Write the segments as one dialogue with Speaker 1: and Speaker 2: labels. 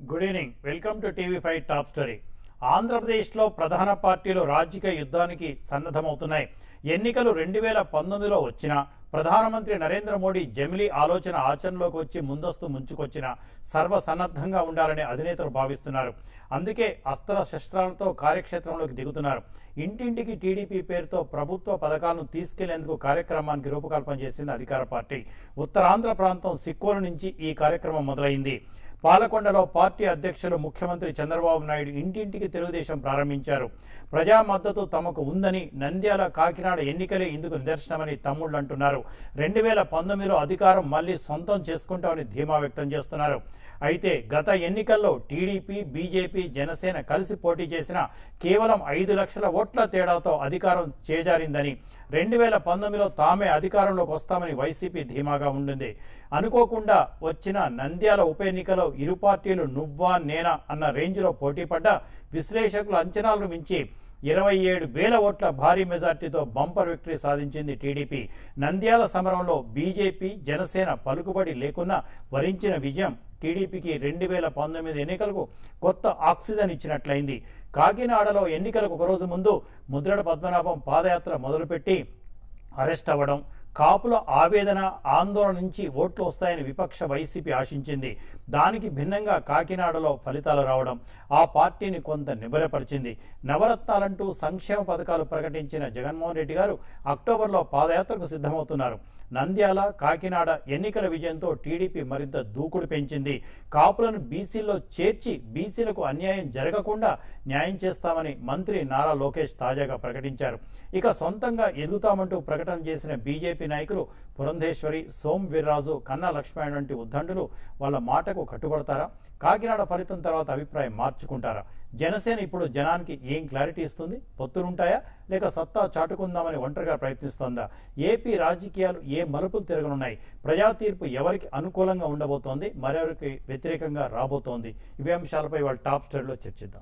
Speaker 1: Good evening welcome to TV five top story ఆంధ్రప్రదేశ్లో ప్రధాన పార్టీలు రాజకీయ యుద్ధానికి సన్నద్ధమవుతున్నాయి ఎన్నికలు రెండు వేల పంతొమ్మిదిలో వచ్చినా ప్రధానమంత్రి నరేంద్ర మోడీ జమిలీ ఆలోచన ఆచరణలోకి వచ్చి ముందస్తు ముంచుకొచ్చిన సర్వసన్నద్ధంగా ఉండాలని అధినేతలు భావిస్తున్నారు అందుకే అస్త్ర శస్త్రాలతో కార్యక్షేత్రంలోకి దిగుతున్నారు ఇంటింటికి టీడీపీ పేరుతో ప్రభుత్వ పథకాలను తీసుకెళ్లేందుకు కార్యక్రమానికి రూపకల్పన చేసింది అధికార పార్టీ ఉత్తరాంధ్ర ప్రాంతం సిక్కోలు నుంచి ఈ కార్యక్రమం మొదలైంది పాలకొండలో పార్టీ అధ్యక్షులు ముఖ్యమంత్రి చంద్రబాబు నాయుడు ఇంటింటికి తెలుగుదేశం ప్రారంభించారు ప్రజా మద్దతు తమకు ఉందని నంద్యాల కాకినాడ ఎన్నికలే ఇందుకు నిదర్శనమని తమ్ముళ్ళు అంటున్నారు రెండు వేల పంతొమ్మిదిలో అధికారం మళ్లీ సొంతం చేసుకుంటామని ధీమా వ్యక్తం చేస్తున్నారు అయితే గత ఎన్నికల్లో టీడీపీ బీజేపీ జనసేన కలిసి పోటీ చేసిన కేవలం ఐదు లక్షల ఓట్ల తేడాతో అధికారం చేజారిందని రెండు వేల పంతొమ్మిదిలో తామే అధికారంలోకి వస్తామని వైసీపీ ధీమాగా ఉండింది అనుకోకుండా వచ్చిన నంద్యాల ఉప ఎన్నికలో ఇరు పార్టీలు నువ్వా నేనా అన్న రేంజ్లో పోటీపడ్డ విశ్లేషకుల అంచనాలను మించి ఇరవై ఏడు వేల ఓట్ల భారీ మెజార్టీతో బంపర్ విక్టరీ సాధించింది టీడీపీ నంద్యాల సమరంలో బీజేపీ జనసేన పలుకుబడి లేకున్నా వరించిన విజయం టీడీపీకి రెండు వేల పంతొమ్మిది ఎన్నికలకు కొత్త ఆక్సిజన్ ఇచ్చినట్లయింది కాకినాడలో ఎన్నికలకు ఒకరోజు ముందు ముద్రడ పద్మనాభం పాదయాత్ర మొదలుపెట్టి అరెస్ట్ అవ్వడం కాపుల ఆవేదన ఆందోళన నుంచి ఓట్లు వస్తాయని విపక్ష వైసీపీ ఆశించింది దానికి భిన్నంగా కాకినాడలో ఫలితాలు రావడం ఆ పార్టీని కొంత నిబరపరిచింది నవరత్నాలంటూ సంక్షేమ పథకాలు ప్రకటించిన జగన్మోహన్ రెడ్డి గారు అక్టోబర్లో పాదయాత్రకు సిద్ధమవుతున్నారు నంద్యాల కాకినాడ ఎన్నికల విజయంతో టీడీపీ మరింత దూకుడు పెంచింది కాపులను బీసీల్లో చేర్చి బీసీలకు అన్యాయం జరగకుండా న్యాయం చేస్తామని మంత్రి నారా లోకేష్ తాజాగా ప్రకటించారు ఇక సొంతంగా ఎదుగుతామంటూ ప్రకటన చేసిన బీజేపీ నాయకులు పురంధేశ్వరి సోమ్ వీర్రాజు కన్నా లక్ష్మణ్ వంటి ఉద్దండులు వాళ్ళ మాటకు కట్టుబడతారా కాకినాడ ఫలితం తర్వాత అభిప్రాయం మార్చుకుంటారా జనసేన ఇప్పుడు జనానికి ఏం క్లారిటీ ఇస్తుంది పొత్తులుంటాయా లేక సత్తా చాటుకుందామని ఒంటరిగా ప్రయత్నిస్తోందా ఏపీ రాజకీయాలు ఏ మలుపులు తిరగనున్నాయి ప్రజా తీర్పు ఎవరికి అనుకూలంగా ఉండబోతోంది మరెవరికి వ్యతిరేకంగా రాబోతోంది ఇవే అంశాలపై వాళ్ళ టాప్ స్టోరీలో చర్చిద్దాం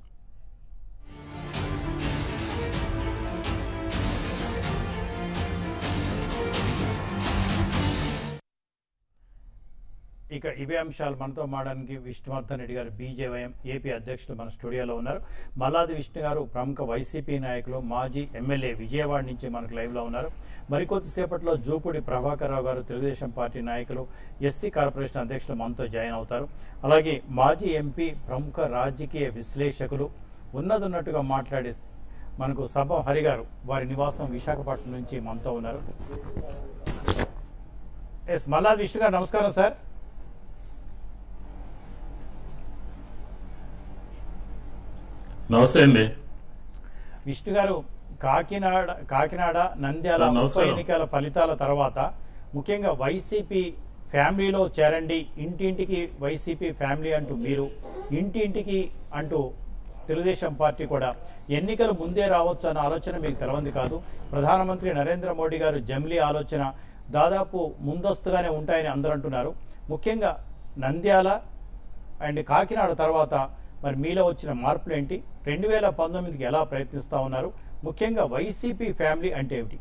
Speaker 1: ఇక ఇవే అంశాలు మనతో మాడడానికి విష్ణువర్ధన్ రెడ్డి గారు బీజేవైఎం ఏపీ అధ్యక్షులు మన స్టూడియోలో ఉన్నారు మల్లాది విష్ణు గారు ప్రముఖ వైసీపీ నాయకులు మాజీ ఎమ్మెల్యే విజయవాడ నుంచి మనకు లైవ్ లో ఉన్నారు మరికొద్దిసేపట్లో జూపూడి ప్రభాకర్ రావు గారు తెలుగుదేశం పార్టీ నాయకులు ఎస్సీ కార్పొరేషన్ అధ్యక్షులు మనతో జాయిన్ అవుతారు అలాగే మాజీ ఎంపీ ప్రముఖ రాజకీయ విశ్లేషకులు ఉన్నదున్నట్టుగా మాట్లాడే మనకు సభ హరి గారు వారి నివాసం విశాఖపట్నం నుంచి మనతో ఉన్నారు ఎస్ మల్లాది విష్ణు గారు నమస్కారం సార్
Speaker 2: నమస్తే అండి
Speaker 1: విష్ణు గారు కాకినాడ కాకినాడ నంద్యాల
Speaker 2: సార్,
Speaker 1: ఉప
Speaker 2: నమస్కారం.
Speaker 1: ఎన్నికల ఫలితాల తర్వాత ముఖ్యంగా వైసీపీ ఫ్యామిలీలో చేరండి ఇంటింటికి వైసీపీ ఫ్యామిలీ అంటూ మీరు ఇంటింటికి అంటూ తెలుగుదేశం పార్టీ కూడా ఎన్నికలు ముందే రావచ్చు అన్న ఆలోచన మీకు తెలవంది కాదు ప్రధానమంత్రి నరేంద్ర మోడీ గారు జమిలీ ఆలోచన దాదాపు ముందస్తుగానే ఉంటాయని అందరూ అంటున్నారు ముఖ్యంగా నంద్యాల అండ్ కాకినాడ తర్వాత మరి మీలో వచ్చిన మార్పులు ఏంటి రెండు వేల పంతొమ్మిదికి ఎలా ప్రయత్నిస్తా ఉన్నారు ముఖ్యంగా వైసీపీ ఫ్యామిలీ అంటే ఏమిటి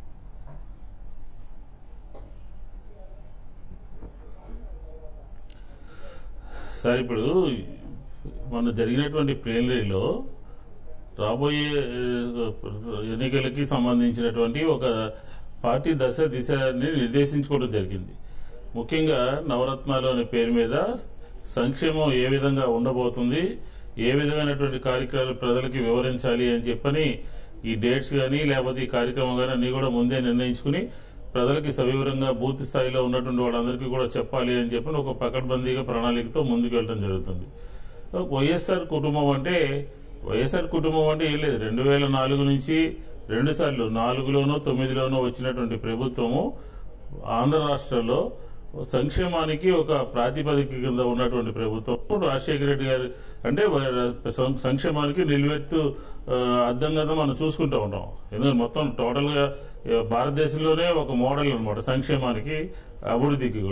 Speaker 2: సార్ ఇప్పుడు మొన్న జరిగినటువంటి ప్లేనరీలో రాబోయే ఆ, ఎన్నికలకి సంబంధించినటువంటి ఒక పార్టీ దశ దిశని నిర్దేశించుకోవడం జరిగింది ముఖ్యంగా నవరత్నాలు అనే పేరు మీద సంక్షేమం ఏ విధంగా ఉండబోతుంది ఏ విధమైనటువంటి కార్యక్రమాలు ప్రజలకి వివరించాలి అని చెప్పని ఈ డేట్స్ కానీ లేకపోతే ఈ కార్యక్రమం కానీ అన్ని కూడా ముందే నిర్ణయించుకుని ప్రజలకి సవివరంగా బూత్ స్థాయిలో ఉన్నటువంటి వాళ్ళందరికీ కూడా చెప్పాలి అని చెప్పని ఒక పకడ్బందీగా ప్రణాళికతో ముందుకు వెళ్ళడం జరుగుతుంది వైఎస్ఆర్ కుటుంబం అంటే వైఎస్ఆర్ కుటుంబం అంటే ఏం లేదు రెండు వేల నాలుగు నుంచి రెండు సార్లు నాలుగులోనో తొమ్మిదిలోనో వచ్చినటువంటి ప్రభుత్వము ఆంధ్ర రాష్ట్రంలో సంక్షేమానికి ఒక ప్రాతిపదిక కింద ఉన్నటువంటి ప్రభుత్వం రాజశేఖర రెడ్డి గారు అంటే వ- సం- సంక్షేమానికి నిలువెత్తు ఆ, అద్దంగా మనం చూసుకుంటూ ఉంటాం ఎందుకంటే మొత్తం టోటల్ గా ఆ, భారతదేశంలోనే ఒక మోడల్ అనమాట సంక్షేమానికి అభివృద్ధికి కూడా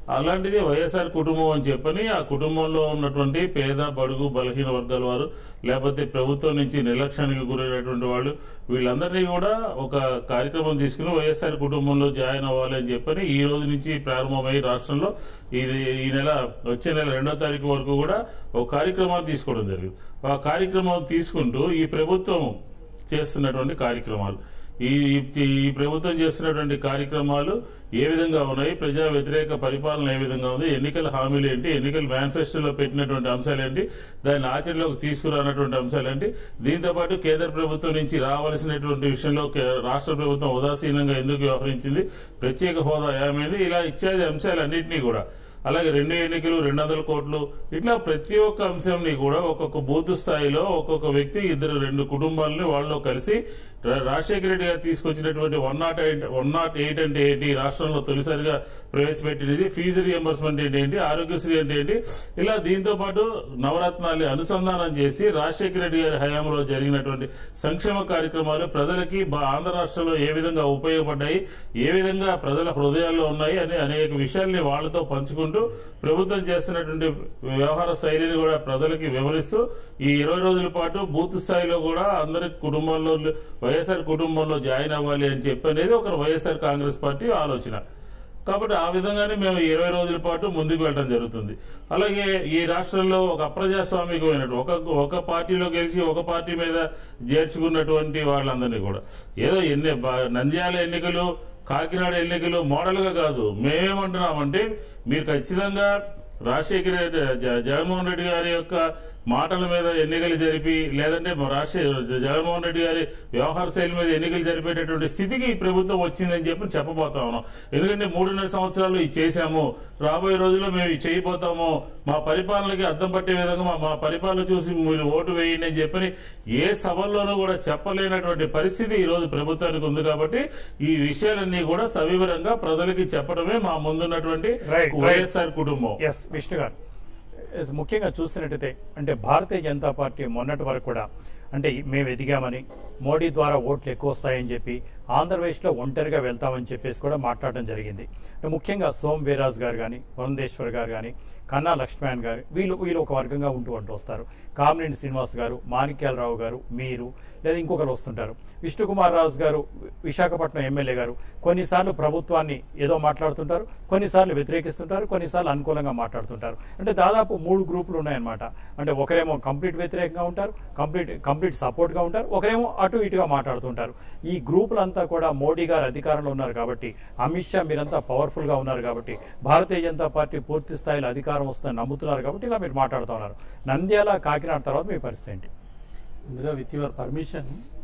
Speaker 2: అలాంటిది వైఎస్ఆర్ కుటుంబం అని చెప్పని ఆ కుటుంబంలో ఉన్నటువంటి పేద బడుగు బలహీన వర్గాల వారు లేకపోతే ప్రభుత్వం నుంచి నిర్లక్ష్యానికి గురైనటువంటి వాళ్ళు వీళ్ళందరినీ కూడా ఒక కార్యక్రమం తీసుకుని వైఎస్ఆర్ కుటుంబంలో జాయిన్ అవ్వాలి అని చెప్పని ఈ రోజు నుంచి ప్రారంభమై రాష్ట్రంలో ఈ ఈ నెల వచ్చే నెల రెండో తారీఖు వరకు కూడా ఒక కార్యక్రమాన్ని తీసుకోవడం జరిగింది ఆ కార్యక్రమం తీసుకుంటూ ఈ ప్రభుత్వం చేస్తున్నటువంటి కార్యక్రమాలు ఈ ఈ- ఈ ప్రభుత్వం చేస్తున్నటువంటి కార్యక్రమాలు ఏ విధంగా ఉన్నాయి ప్రజా వ్యతిరేక పరిపాలన ఏ విధంగా ఉంది ఎన్నికల హామీలు ఏంటి ఎన్నికల మేనిఫెస్టోలో పెట్టినటువంటి అంశాలు ఏంటి దాన్ని ఆచరణలోకి తీసుకురానటువంటి అంశాలు ఏంటి దీంతో పాటు కేంద్ర ప్రభుత్వం నుంచి రావాల్సినటువంటి విషయంలో కే- రాష్ట్ర ప్రభుత్వం ఉదాసీనంగా ఎందుకు వ్యవహరించింది ప్రత్యేక హోదా ఏమైంది ఇలా ఇత్యాది అంశాలన్నింటినీ కూడా అలాగే రెండు ఎన్నికలు రెండు వందల కోట్లు ఇట్లా ప్రతి ఒక్క అంశంని కూడా ఒక్కొక్క బూత్ స్థాయిలో ఒక్కొక్క వ్యక్తి ఇద్దరు రెండు కుటుంబాలని వాళ్ళలో కలిసి రా- రాజశేఖర రెడ్డి గారు తీసుకొచ్చినటువంటి one nought eight one nought eight అంటే ఏంటి ఈ రాష్ట్రంలో తొలిసారిగా ప్రవేశపెట్టినది ఫీజు రియంబర్స్మెంట్ అంటే ఏంటి ఆరోగ్యశ్రీ అంటే ఏంటి ఇలా దీంతో పాటు నవరత్నాల్ని అనుసంధానం చేసి రాజశేఖర రెడ్డి గారి హయాంలో జరిగినటువంటి సంక్షేమ కార్యక్రమాలు ప్రజలకి బా- ఆంధ్ర రాష్ట్రంలో ఏ విధంగా ఉపయోగపడ్డాయి ఏ విధంగా ప్రజల హృదయాల్లో ఉన్నాయి అని అనేక విషయాల్ని వాళ్ళతో పంచుకుంటూ ప్రభుత్వం చేస్తున్నటువంటి వ్యవహార శైలిని కూడా ప్రజలకి వివరిస్తూ ఈ ఇరవై రోజుల పాటు బూత్ స్థాయిలో కూడా అందరి కుటుంబంలో వైఎస్ఆర్ కుటుంబంలో జాయిన్ అవ్వాలి అని చెప్పి అనేది ఒక వైఎస్ఆర్ కాంగ్రెస్ పార్టీ ఆలోచన కాబట్టి ఆ విధంగానే మేము ఇరవై రోజుల పాటు ముందుకు వెళ్ళడం జరుగుతుంది అలాగే ఈ రాష్ట్రంలో ఒక అప్రజాస్వామికమైనట్టు ఒక ఒక పార్టీలో గెలిచి ఒక పార్టీ మీద చేర్చుకున్నటువంటి వాళ్ళందరినీ కూడా ఏదో ఎన్ని బ- నంద్యాల ఎన్నికలు కాకినాడ ఎన్నికలు మోడల్ గా కాదు మేమేమంటున్నామంటే మీరు ఖచ్చితంగా రాజశేఖర రెడ్డి జ- జగన్మోహన్ రెడ్డి గారి యొక్క మాటల మీద ఎన్నికలు జరిపి లేదంటే మా రాజశేఖర జగన్మోహన్ రెడ్డి గారి వ్యవహార శైలి మీద ఎన్నికలు జరిపేటటువంటి స్థితికి ఈ ప్రభుత్వం వచ్చిందని చెప్పి చెప్పబోతా ఉన్నాం ఎందుకంటే మూడున్నర సంవత్సరాలు ఇది చేశాము రాబోయే రోజుల్లో మేము ఇది చేయబోతాము మా పరిపాలనకి అద్దం పట్టే విధంగా మా- మా పరిపాలన చూసి మీరు ఓటు వేయండి అని చెప్పని ఏ సభల్లోనూ కూడా చెప్పలేనటువంటి పరిస్థితి ఈ రోజు ప్రభుత్వానికి ఉంది కాబట్టి ఈ విషయాలన్నీ కూడా సవివరంగా ప్రజలకి చెప్పడమే మా ముందున్నటువంటి
Speaker 1: Right, right.
Speaker 2: వైఎస్ఆర్ కుటుంబం
Speaker 1: ఎస్ విష్ణు గారు ఎస్, ముఖ్యంగా చూస్తున్నట్టయితే అంటే భారతీయ జనతా పార్టీ మొన్నటి వరకు కూడా అంటే మేము ఎదిగామని మోడీ ద్వారా ఓట్లు ఎక్కువ వస్తాయని చెప్పి ఆంధ్రప్రదేశ్లో ఒంటరిగా వెళ్తామని చెప్పేసి కూడా మాట్లాడడం జరిగింది అంటే ముఖ్యంగా సోమ్ వీరాజ్ గారు కానీ వరుణేశ్వర్ గారు కానీ కన్నా లక్ష్మణ్ గారు వీళ్ళు వీళ్ళు ఒక వర్గంగా ఉంటూ ఉంటూ వస్తారు కామినేని శ్రీనివాస్ గారు మాణిక్యాలరావు గారు మీరు లేదా ఇంకొకరు వస్తుంటారు విష్ణుకుమార్ రాజు గారు విశాఖపట్నం ఎమ్మెల్యే గారు కొన్నిసార్లు ప్రభుత్వాన్ని ఏదో మాట్లాడుతుంటారు కొన్నిసార్లు వ్యతిరేకిస్తుంటారు కొన్నిసార్లు అనుకూలంగా మాట్లాడుతుంటారు అంటే దాదాపు మూడు గ్రూపులు ఉన్నాయన్నమాట అంటే ఒకరేమో కంప్లీట్ వ్యతిరేకంగా ఉంటారు కంప్లీట్ కంప్లీట్ సపోర్ట్గా ఉంటారు ఒకరేమో అటు ఇటుగా మాట్లాడుతుంటారు ఈ గ్రూపులంతా కూడా మోడీ గారు అధికారంలో ఉన్నారు కాబట్టి అమిత్ షా మీరంతా పవర్ఫుల్గా ఉన్నారు కాబట్టి భారతీయ జనతా పార్టీ పూర్తి స్థాయిలో అధికారం వస్తుందని నమ్ముతున్నారు కాబట్టి ఇలా మీరు మాట్లాడుతూ ఉన్నారు నంద్యాల కాకినాడ తర్వాత మీ పరిస్థితి ఏంటి
Speaker 3: ముందుగా విత్ యువర్ పర్మిషన్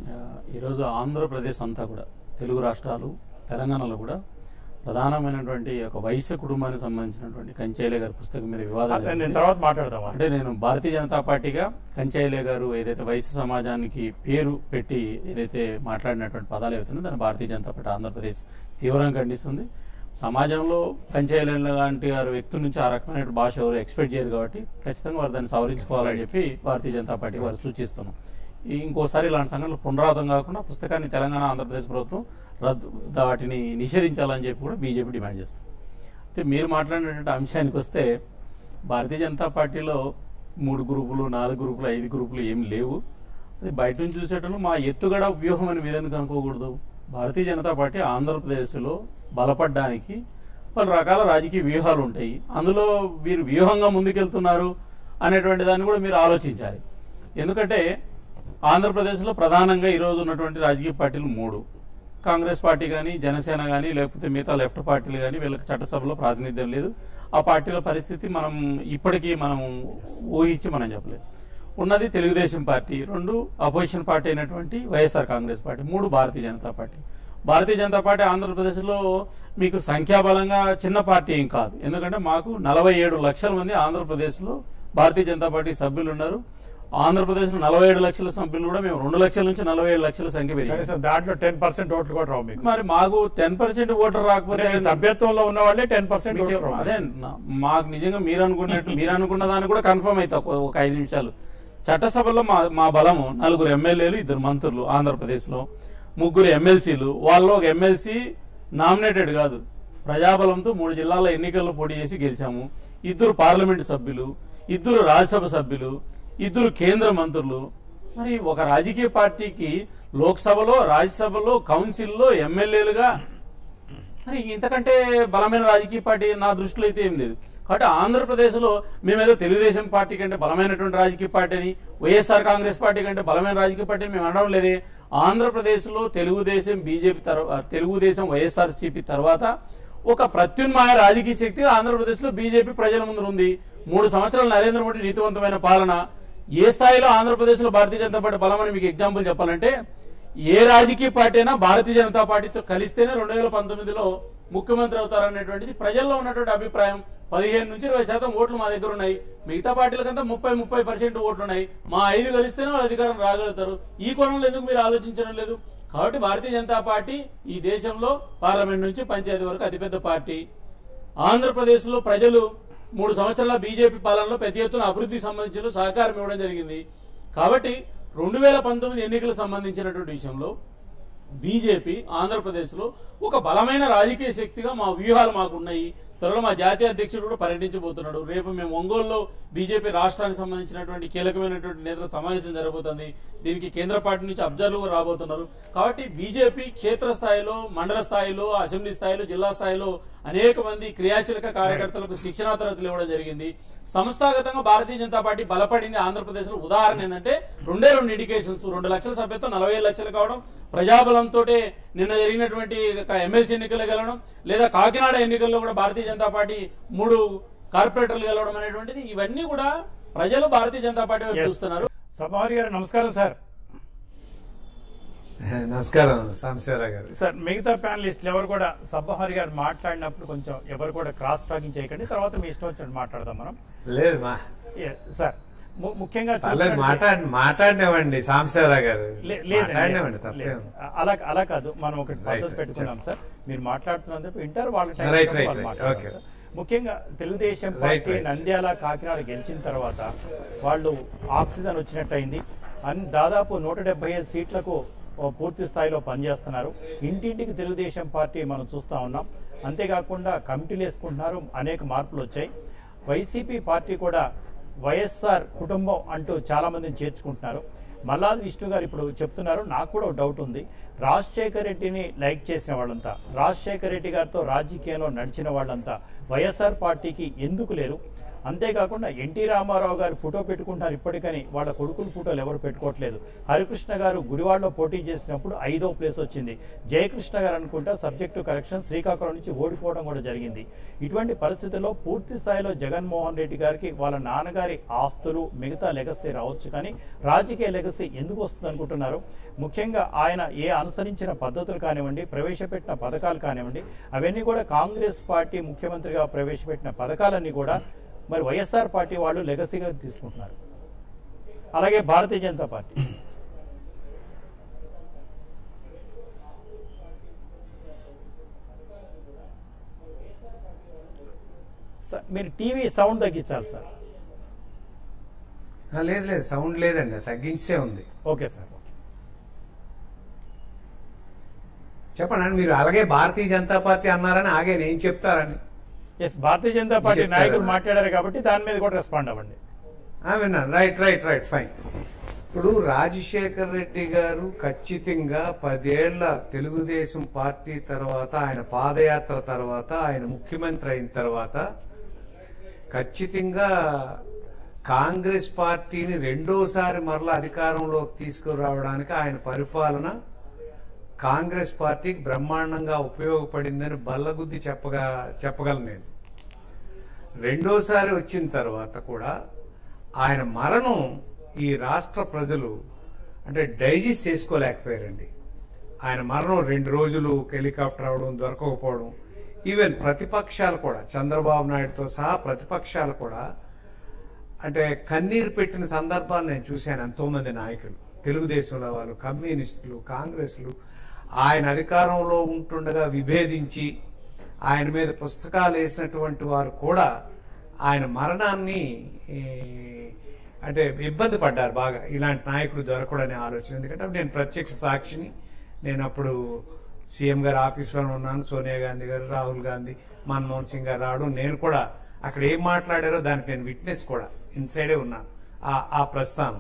Speaker 3: ఈరోజు ఆంధ్రప్రదేశ్ అంతా కూడా తెలుగు రాష్ట్రాలు తెలంగాణలో కూడా ప్రధానమైనటువంటి ఒక వైశ్య కుటుంబానికి సంబంధించినటువంటి కంచేలే గారి పుస్తకం మీద వివాదం
Speaker 1: అదే నేను
Speaker 3: జరిగింది.
Speaker 1: తర్వాత మాట్లాడదామా
Speaker 3: అంటే నేను భారతీయ జనతా పార్టీగా కంచైలే గారు ఏదైతే వైశ్య సమాజానికి పేరు పెట్టి ఏదైతే మాట్లాడినటువంటి పదాలు ఏవైతున్నాయో దాన్ని భారతీయ జనతా పార్టీ ఆంధ్రప్రదేశ్ తీవ్రంగా ఖండిస్తుంది సమాజంలో కంచైలే లాంటి వారి వ్యక్తుల నుంచి ఆ రకమైన భాష ఎవరు ఎక్స్పెక్ట్ చేయరు కాబట్టి ఖచ్చితంగా వారు దాన్ని సవరించుకోవాలని చెప్పి భారతీయ జనతా పార్టీ వారు సూచిస్తున్నాం ఈ ఇంకోసారి ఇలాంటి సంఘటనలు పునరావృతం కాకుండా పుస్తకాన్ని తెలంగాణ ఆంధ్రప్రదేశ్ ప్రభుత్వం రద్దు వాటిని నిషేధించాలని చెప్పి కూడా బీజేపీ డిమాండ్ చేస్తుంది అయితే మీరు మాట్లాడినటువంటి అంశానికి వస్తే భారతీయ జనతా పార్టీలో మూడు గ్రూపులు నాలుగు గ్రూపులు ఐదు గ్రూపులు ఏమి లేవు అది బయట నుంచి చూసేటప్పుడు మా ఎత్తుగడ వ్యూహం అని మీరు ఎందుకు అనుకోకూడదు భారతీయ జనతా పార్టీ ఆంధ్రప్రదేశ్లో బలపడడానికి పలు రకాల రాజకీయ వ్యూహాలు ఉంటాయి అందులో వీరు వ్యూహంగా ముందుకెళ్తున్నారు అనేటువంటి దాన్ని కూడా మీరు ఆలోచించాలి ఎందుకంటే ఆంధ్రప్రదేశ్లో ప్రధానంగా ఈరోజు ఉన్నటువంటి రాజకీయ పార్టీలు మూడు కాంగ్రెస్ పార్టీ కానీ జనసేన కానీ లేకపోతే మిగతా లెఫ్ట్ పార్టీలు కానీ వీళ్ళకి చట్టసభలో ప్రాతినిధ్యం లేదు ఆ పార్టీల పరిస్థితి మనం ఇప్పటికీ మనం ఊహించి మనం చెప్పలేదు ఉన్నది తెలుగుదేశం పార్టీ రెండు అపోజిషన్ పార్టీ అయినటువంటి వైఎస్ఆర్ కాంగ్రెస్ పార్టీ మూడు భారతీయ జనతా పార్టీ భారతీయ జనతా పార్టీ ఆంధ్రప్రదేశ్లో మీకు సంఖ్యాబలంగా చిన్న పార్టీ ఏం కాదు ఎందుకంటే మాకు నలభై ఏడు లక్షల మంది ఆంధ్రప్రదేశ్లో భారతీయ జనతా పార్టీ సభ్యులు ఉన్నారు ఆంధ్రప్రదేశ్లో నలభై ఏడు లక్షల సభ్యులు కూడా మేము రెండు లక్షల నుంచి నలభై ఏడు లక్షల సంఖ్య పెరిగింది
Speaker 1: కనీసం దాంట్లో టెన్ పర్సెంట్ ఓట్లు కూడా రావు మీకు
Speaker 3: మరి మాకు టెన్ పర్సెంట్ ఓటర్ రాకపోతే
Speaker 1: అంటే మీ సభ్యత్వంలో ఉన్న వాళ్ళే టెన్ పర్సెంట్
Speaker 3: మీకు
Speaker 1: ఓట్లు రావు
Speaker 3: అదే నా- మాకు నిజంగా మీరు అనుకున్నట్టు మీరు అనుకున్న దాన్ని కూడా కన్ఫర్మ్ అవుతా ఒక- ఒక ఐదు నిమిషాలు చట్టసభలో మా మా బలము నలుగురు ఎమ్మెల్యేలు ఇద్దరు మంత్రులు ఆంధ్రప్రదేశ్ లో ముగ్గురు ఎమ్మెల్సీలు వాళ్ళలో ఒక ఎమ్మెల్సీ నామినేటెడ్ కాదు ప్రజాబలంతో మూడు జిల్లాల ఎన్నికల్లో పోటీ చేసి గెలిచాము ఇద్దరు పార్లమెంటు సభ్యులు ఇద్దరు రాజ్యసభ సభ్యులు ఇద్దరు కేంద్ర మంత్రులు మరి ఒక రాజకీయ పార్టీకి లోక్సభలో రాజ్యసభలో కౌన్సిల్లో ఎమ్మెల్యేలుగా మరి ఇంతకంటే బలమైన రాజకీయ పార్టీ నా దృష్టిలో అయితే ఏం లేదు కాబట్టి ఆంధ్రప్రదేశ్లో మేమేదో తెలుగుదేశం పార్టీ కంటే బలమైనటువంటి రాజకీయ పార్టీ అని వైఎస్ఆర్ కాంగ్రెస్ పార్టీ కంటే బలమైన రాజకీయ పార్టీ అని మేము అనడం లేదే ఆంధ్రప్రదేశ్లో తెలుగుదేశం బీజేపీ తర్వాత తెలుగుదేశం వైఎస్ఆర్సీపీ తర్వాత ఒక ప్రత్యున్మాయ రాజకీయ శక్తి ఆంధ్రప్రదేశ్లో బీజేపీ ప్రజల ముందు ఉంది మూడు సంవత్సరాలు నరేంద్ర మోడీ నీతివంతమైన పాలన ఏ స్థాయిలో ఆంధ్రప్రదేశ్లో భారతీయ జనతా పార్టీ బలమని మీకు ఎగ్జాంపుల్ చెప్పాలంటే ఏ రాజకీయ పార్టీ అయినా భారతీయ జనతా పార్టీతో కలిస్తేనే రెండు వేల పంతొమ్మిదిలో ముఖ్యమంత్రి అవుతారనేటువంటిది ప్రజల్లో ఉన్నటువంటి అభిప్రాయం పదిహేను నుంచి ఇరవై శాతం ఓట్లు మా దగ్గర ఉన్నాయి మిగతా పార్టీలకంతా ముప్పై ముప్పై పర్సెంట్ ఓట్లు ఉన్నాయి మా ఐదు కలిస్తేనే వాళ్ళు అధికారం రాగలుగుతారు ఈ కోణంలో ఎందుకు మీరు ఆలోచించడం లేదు కాబట్టి భారతీయ జనతా పార్టీ ఈ దేశంలో పార్లమెంట్ నుంచి పంచాయతీ వరకు అతిపెద్ద పార్టీ ఆంధ్రప్రదేశ్ లో ప్రజలు మూడు సంవత్సరాల బీజేపీ పాలనలో పెద్ద ఎత్తున అభివృద్ధికి సంబంధించిన సహకారం ఇవ్వడం జరిగింది కాబట్టి రెండు వేల పంతొమ్మిది ఎన్నికలకు సంబంధించినటువంటి విషయంలో బీజేపీ ఆంధ్రప్రదేశ్ లో ఒక బలమైన రాజకీయ శక్తిగా మా వ్యూహాలు మాకు ఉన్నాయి త్వరలో మా జాతీయ అధ్యక్షుడు కూడా పర్యటించబోతున్నాడు రేపు మేము ఒంగోలులో బీజేపీ రాష్ట్రానికి సంబంధించినటువంటి కీలకమైనటువంటి నేతల సమావేశం జరగబోతుంది దీనికి కేంద్ర పార్టీ నుంచి అబ్జర్వర్ రాబోతున్నారు కాబట్టి బీజేపీ క్షేత్ర స్థాయిలో మండల స్థాయిలో అసెంబ్లీ స్థాయిలో జిల్లా స్థాయిలో అనేక మంది క్రియాశీలక కార్యకర్తలకు శిక్షణా తరగతులు ఇవ్వడం జరిగింది సంస్థాగతంగా భారతీయ జనతా పార్టీ బలపడింది ఆంధ్రప్రదేశ్ లో ఉదాహరణ ఏంటంటే రెండే రెండు ఇండికేషన్స్ రెండు లక్షల సభ్యత్వం నలభై ఐదు లక్షలు కావడం ప్రజాబలంతో నిన్న జరిగినటువంటి ఎమ్మెల్సీ ఎన్నికలు గెలవడం లేదా కాకినాడ ఎన్నికల్లో కూడా భారతీయ జనతా పార్టీ మూడు కార్పొరేటర్లు గెలవడం అనేటువంటిది ఇవన్నీ కూడా ప్రజలు భారతీయ జనతా పార్టీ వైపు
Speaker 1: Yes.
Speaker 3: చూస్తున్నారు
Speaker 1: సభారి గారు నమస్కారం సార్
Speaker 4: నమస్కారం సాంబశివరావు గారు
Speaker 1: సార్ మిగతా ప్యానలిస్టులు ఎవరు కూడా సబ్బహరి గారు మాట్లాడినప్పుడు కొంచెం ఎవరు కూడా క్రాస్ టాకింగ్ చేయకండి తర్వాత మీ ఇష్టం వచ్చినట్టు మాట్లాడదాం మనం
Speaker 4: లేదు మా
Speaker 1: ఏ, సార్ ము- ముఖ్యంగా
Speaker 4: పర్లేదు
Speaker 1: చూసినట్లయితే-
Speaker 4: మాట్లాడి మాట్లాడినవ్వండి సాంబశివరావు గారు
Speaker 1: లే- లేదండి,
Speaker 4: మాట్లాడినవ్వండి
Speaker 1: లేదు,
Speaker 4: తప్పే
Speaker 1: లేదు. అలా అలా కాదు మనం ఒకటి
Speaker 4: Right,
Speaker 1: పద్ధతి
Speaker 4: right,
Speaker 1: పెట్టుకున్నాం సార్ మీరు మాట్లాడుతున్నందుకు వింటారు వాళ్ళ టైం
Speaker 4: Right,
Speaker 1: ఇచ్చినప్పుడు
Speaker 4: right,
Speaker 1: వాళ్ళు
Speaker 4: right.
Speaker 1: మాట్లాడతారు
Speaker 4: Okay.
Speaker 1: సార్. ముఖ్యంగా Telugu Desam
Speaker 4: Right,
Speaker 1: party
Speaker 4: right.
Speaker 1: Nandyal Kakinada గెలిచిన తర్వాత వాళ్ళు ఆక్సిజన్ వచ్చినట్టయింది అన్ని దాదాపు నూట డెబ్బై ఐదు సీట్లకు ఓ పూర్తి స్థాయిలో పనిచేస్తున్నారు ఇంటింటికి తెలుగుదేశం పార్టీ మనం చూస్తా ఉన్నాం అంతేకాకుండా కమిటీలు వేసుకుంటున్నారు అనేక మార్పులు వచ్చాయి వైసీపీ పార్టీ కూడా వైఎస్ఆర్ కుటుంబం అంటూ చాలా మందిని చేర్చుకుంటున్నారు మల్లాది విష్ణు గారు ఇప్పుడు చెప్తున్నారు నాకు కూడా ఒక డౌట్ ఉంది రాజశేఖర రెడ్డిని లైక్ చేసిన వాళ్ళంతా రాజశేఖర రెడ్డి గారితో రాజకీయంలో నడిచిన వాళ్ళంతా వైఎస్ఆర్ పార్టీకి ఎందుకు లేరు అంతేకాకుండా ఎన్టీ రామారావు గారు ఫోటో పెట్టుకుంటారు ఇప్పటికని వాళ్ళ కొడుకుల ఫోటోలు ఎవరు పెట్టుకోవట్లేదు హరికృష్ణ గారు గుడివాడలో పోటీ చేసినప్పుడు ఐదో ప్లేస్ వచ్చింది జయకృష్ణ గారు అనుకుంటా సబ్జెక్టు కరెక్షన్ శ్రీకాకుళం నుంచి ఓడిపోవడం కూడా జరిగింది ఇటువంటి పరిస్థితుల్లో పూర్తి స్థాయిలో జగన్మోహన్ రెడ్డి గారికి వాళ్ళ నాన్నగారి ఆస్తులు మిగతా లెగసీ రావచ్చు కానీ రాజకీయ లెగసీ ఎందుకు వస్తుంది అనుకుంటున్నారు ముఖ్యంగా ఆయన ఏ అనుసరించిన పద్ధతులు కానివ్వండి ప్రవేశపెట్టిన పథకాలు కానివ్వండి అవన్నీ కూడా కాంగ్రెస్ పార్టీ ముఖ్యమంత్రిగా ప్రవేశపెట్టిన పథకాలన్నీ కూడా మరి వైఎస్ఆర్ పార్టీ వాళ్ళు లెగసీగా తీసుకుంటున్నారు అలాగే భారతీయ జనతా పార్టీ సార్, మీరు టీవీ సౌండ్ తగ్గించాలి సార్
Speaker 4: ఆ, లేదు లేదు సౌండ్ లేదండి తగ్గించే ఉంది
Speaker 1: ఓకే సార్
Speaker 4: చెప్పండి మీరు అలాగే భారతీయ జనతా పార్టీ అన్నారని ఆగే నేను చెప్తారని
Speaker 1: ఎస్ భారతీయ జనతా పార్టీ
Speaker 4: చెప్తారా?
Speaker 1: నాయకులు మాట్లాడారు కాబట్టి దాని మీద కూడా రెస్పాండ్ అవ్వండి
Speaker 4: ఆ, విన్నాను రైట్ రైట్ రైట్ ఫైన్ ఇప్పుడు రాజశేఖర్ రెడ్డి గారు ఖచ్చితంగా పదేళ్ల తెలుగుదేశం పార్టీ తర్వాత ఆయన పాదయాత్ర తర్వాత ఆయన ముఖ్యమంత్రి అయిన తర్వాత ఖచ్చితంగా కాంగ్రెస్ పార్టీని రెండోసారి మరలా అధికారంలోకి తీసుకురావడానికి ఆయన పరిపాలన కాంగ్రెస్ పార్టీకి బ్రహ్మాండంగా ఉపయోగపడిందని బల్లగుద్ది చెప్పగా చెప్పగలను నేను రెండోసారి వచ్చిన తర్వాత కూడా ఆయన మరణం ఈ రాష్ట్ర ప్రజలు అంటే డైజెస్ట్ చేసుకోలేకపోయారండి ఆయన మరణం రెండు రోజులు హెలికాప్టర్ అవడం దొరకకపోవడం ఈవెన్ ప్రతిపక్షాలు కూడా చంద్రబాబు నాయుడుతో సహా ప్రతిపక్షాలు కూడా అంటే కన్నీరు పెట్టిన సందర్భాలు నేను చూశాను ఎంతోమంది నాయకులు తెలుగుదేశంలో వాళ్ళు కమ్యూనిస్టులు కాంగ్రెస్లు ఆయన అధికారంలో ఉంటుండగా విభేదించి ఆయన మీద పుస్తకాలు వేసినటువంటి వారు కూడా ఆయన మరణాన్ని ఈ, అంటే ఇబ్బంది పడ్డారు బాగా ఇలాంటి నాయకుడు దొరకడనే ఆలోచన ఎందుకంటే అప్పుడు నేను ప్రత్యక్ష సాక్షిని నేను అప్పుడు సీఎం గారి ఆఫీస్లోనే ఉన్నాను సోనియా గాంధీ గారు రాహుల్ గాంధీ మన్మోహన్ సింగ్ గారు రావడం నేను కూడా అక్కడ ఏం మాట్లాడారో దానికి నేను విట్నెస్ కూడా ఇన్సైడే ఉన్నాను ఆ- ఆ ప్రస్థానం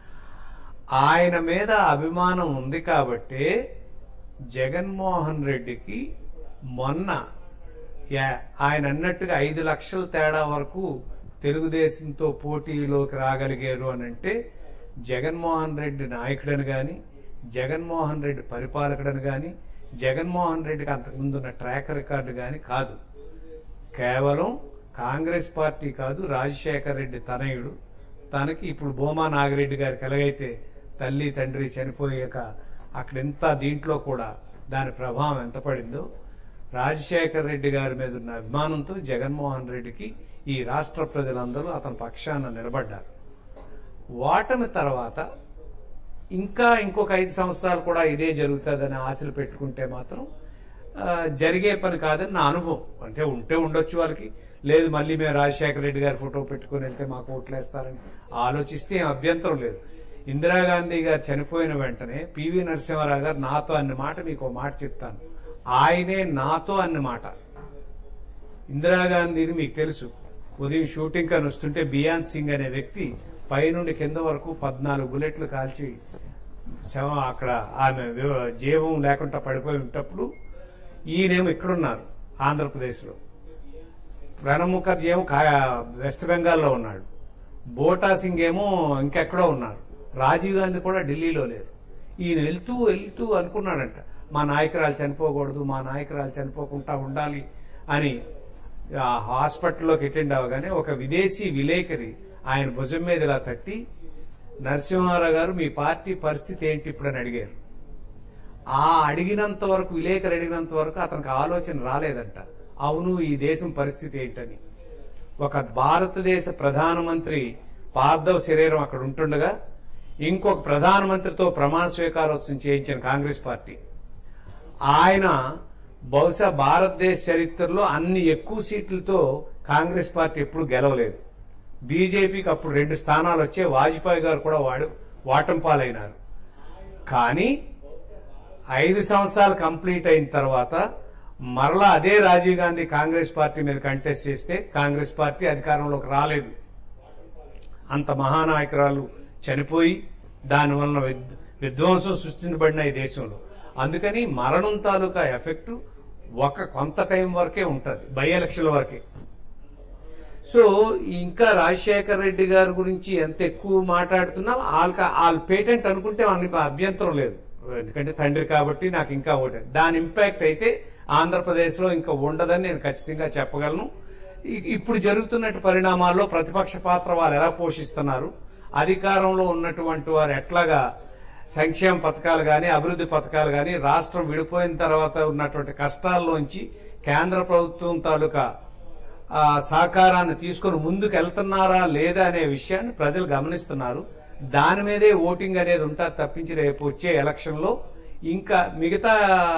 Speaker 4: ఆయన మీద అభిమానం ఉంది కాబట్టి జగన్మోహన్ రెడ్డికి మొన్న యా- ఆయన అన్నట్టుగా ఐదు లక్షల తేడా వరకు తెలుగుదేశంతో పోటీలోకి రాగలిగారు అని అంటే జగన్మోహన్ రెడ్డి నాయకుడని గాని జగన్మోహన్ రెడ్డి పరిపాలకుడని గాని జగన్మోహన్ రెడ్డికి అంతకుముందు ఉన్న ట్రాక్ రికార్డు గాని కాదు కేవలం కాంగ్రెస్ పార్టీ కాదు రాజశేఖర రెడ్డి తనయుడు తనకి ఇప్పుడు భూమా నాగిరెడ్డి గారికి ఎలాగైతే తల్లి తండ్రి చనిపోయాక అక్కడెంత దీంట్లో కూడా దాని ప్రభావం ఎంత పడిందో రాజశేఖర రెడ్డి గారి మీద ఉన్న అభిమానంతో జగన్మోహన్ రెడ్డికి ఈ రాష్ట్ర ప్రజలందరూ అతని పక్షాన నిలబడ్డారు ఓటమి తర్వాత ఇంకా ఇంకొక ఐదు సంవత్సరాలు కూడా ఇదే జరుగుతుందని ఆశలు పెట్టుకుంటే మాత్రం ఆ, జరిగే పని కాదని నా అనుభవం అంటే ఉంటే ఉండొచ్చు వాళ్ళకి లేదు మళ్ళీ మేము రాజశేఖర రెడ్డి గారి ఫోటో పెట్టుకుని వెళ్తే మాకు ఓట్లేస్తారని ఆలోచిస్తే ఏం అభ్యంతరం లేదు ఇందిరాగాంధీ గారు చనిపోయిన వెంటనే పివి నరసింహారావు గారు నాతో అన్న మాట మీకు ఒక మాట చెప్తాను ఆయనే నాతో అన్న మాట ఇందిరాగాంధీని మీకు తెలుసు ఉదయం షూటింగ్ అని వస్తుంటే బియాన్ సింగ్ అనే వ్యక్తి పైనుండి కింద వరకు పద్నాలుగు బుల్లెట్లు కాల్చి శవం అక్కడ ఆమె వివ- జీవం లేకుండా పడిపోయి ఉంటప్పుడు ఈయనేమో ఇక్కడున్నారు ఆంధ్రప్రదేశ్లో ప్రణబ్ ముఖర్జీ ఏమో కా- వెస్ట్ బెంగాల్లో ఉన్నాడు బోటా సింగ్ ఏమో ఇంకెక్కడో ఉన్నారు రాజీవ్ గాంధీ కూడా ఢిల్లీలో లేరు ఈయన వెళ్తూ వెళ్తూ అనుకున్నాడంట మా నాయకురాలు చనిపోకూడదు మా నాయకురాలు చనిపోకుండా ఉండాలి అని ఆ హాస్పిటల్లోకి అటెండ్ అవ్వగానే ఒక విదేశీ విలేకరి ఆయన భుజం మీద ఇలా తట్టి నరసింహారావు గారు మీ పార్టీ పరిస్థితి ఏంటి ఇప్పుడు అని అడిగారు ఆ అడిగినంత వరకు విలేకరు అడిగినంత వరకు అతనికి ఆలోచన రాలేదంట అవును ఈ దేశం పరిస్థితి ఏంటని ఒక భారతదేశ ప్రధానమంత్రి పార్థవ్ శరీరం అక్కడ ఉంటుండగా ఇంకొక ప్రధానమంత్రితో ప్రమాణ స్వీకారోత్సవం చేయించిన కాంగ్రెస్ పార్టీ ఆయన బహుశా భారతదేశ చరిత్రలో అన్ని ఎక్కువ సీట్లతో కాంగ్రెస్ పార్టీ ఎప్పుడు గెలవలేదు బీజేపీకి అప్పుడు రెండు స్థానాలు వచ్చే వాజ్పేయి గారు కూడా వాడు వాటం పాలైనారు కానీ ఐదు సంవత్సరాలు కంప్లీట్ అయిన తర్వాత మరలా అదే రాజీవ్ గాంధీ కాంగ్రెస్ పార్టీ మీద కంటెస్ట్ చేస్తే కాంగ్రెస్ పార్టీ అధికారంలోకి రాలేదు అంత మహానాయకురాలు చనిపోయి దానివల్ల విద్- విధ్వంసం సృష్టించబడిన ఈ దేశంలో అందుకని మరణం తాలూకా ఎఫెక్ట్ ఒక కొంత టైం వరకే ఉంటుంది బై ఎలక్షన్ల వరకే సో ఇంకా రాజశేఖర రెడ్డి గారి గురించి ఎంత ఎక్కువ మాట్లాడుతున్నా వాళ్ళకి వాళ్ళ పేటెంట్ అనుకుంటే వాళ్ళకి అభ్యంతరం లేదు ఎందుకంటే తండ్రి కాబట్టి నాకు ఇంకా ఓటే దాని ఇంపాక్ట్ అయితే ఆంధ్రప్రదేశ్ లో ఇంకా ఉండదని నేను ఖచ్చితంగా చెప్పగలను ఇ- ఇప్పుడు జరుగుతున్నట్టు పరిణామాల్లో ప్రతిపక్ష పాత్ర వారు ఎలా పోషిస్తున్నారు అధికారంలో ఉన్నటువంటి వారు ఎట్లాగా సంక్షేమ పథకాలు కానీ అభివృద్ధి పథకాలు కానీ రాష్ట్రం విడిపోయిన తర్వాత ఉన్నటువంటి కష్టాల్లోంచి కేంద్ర ప్రభుత్వం తాలూకా ఆ సహకారాన్ని తీసుకొని ముందుకు వెళ్తున్నారా లేదా అనే విషయాన్ని ప్రజలు గమనిస్తున్నారు దాని మీదే ఓటింగ్ అనేది ఉంటుంది తప్పించి రేపు వచ్చే ఎలక్షన్ లో ఇంకా మిగతా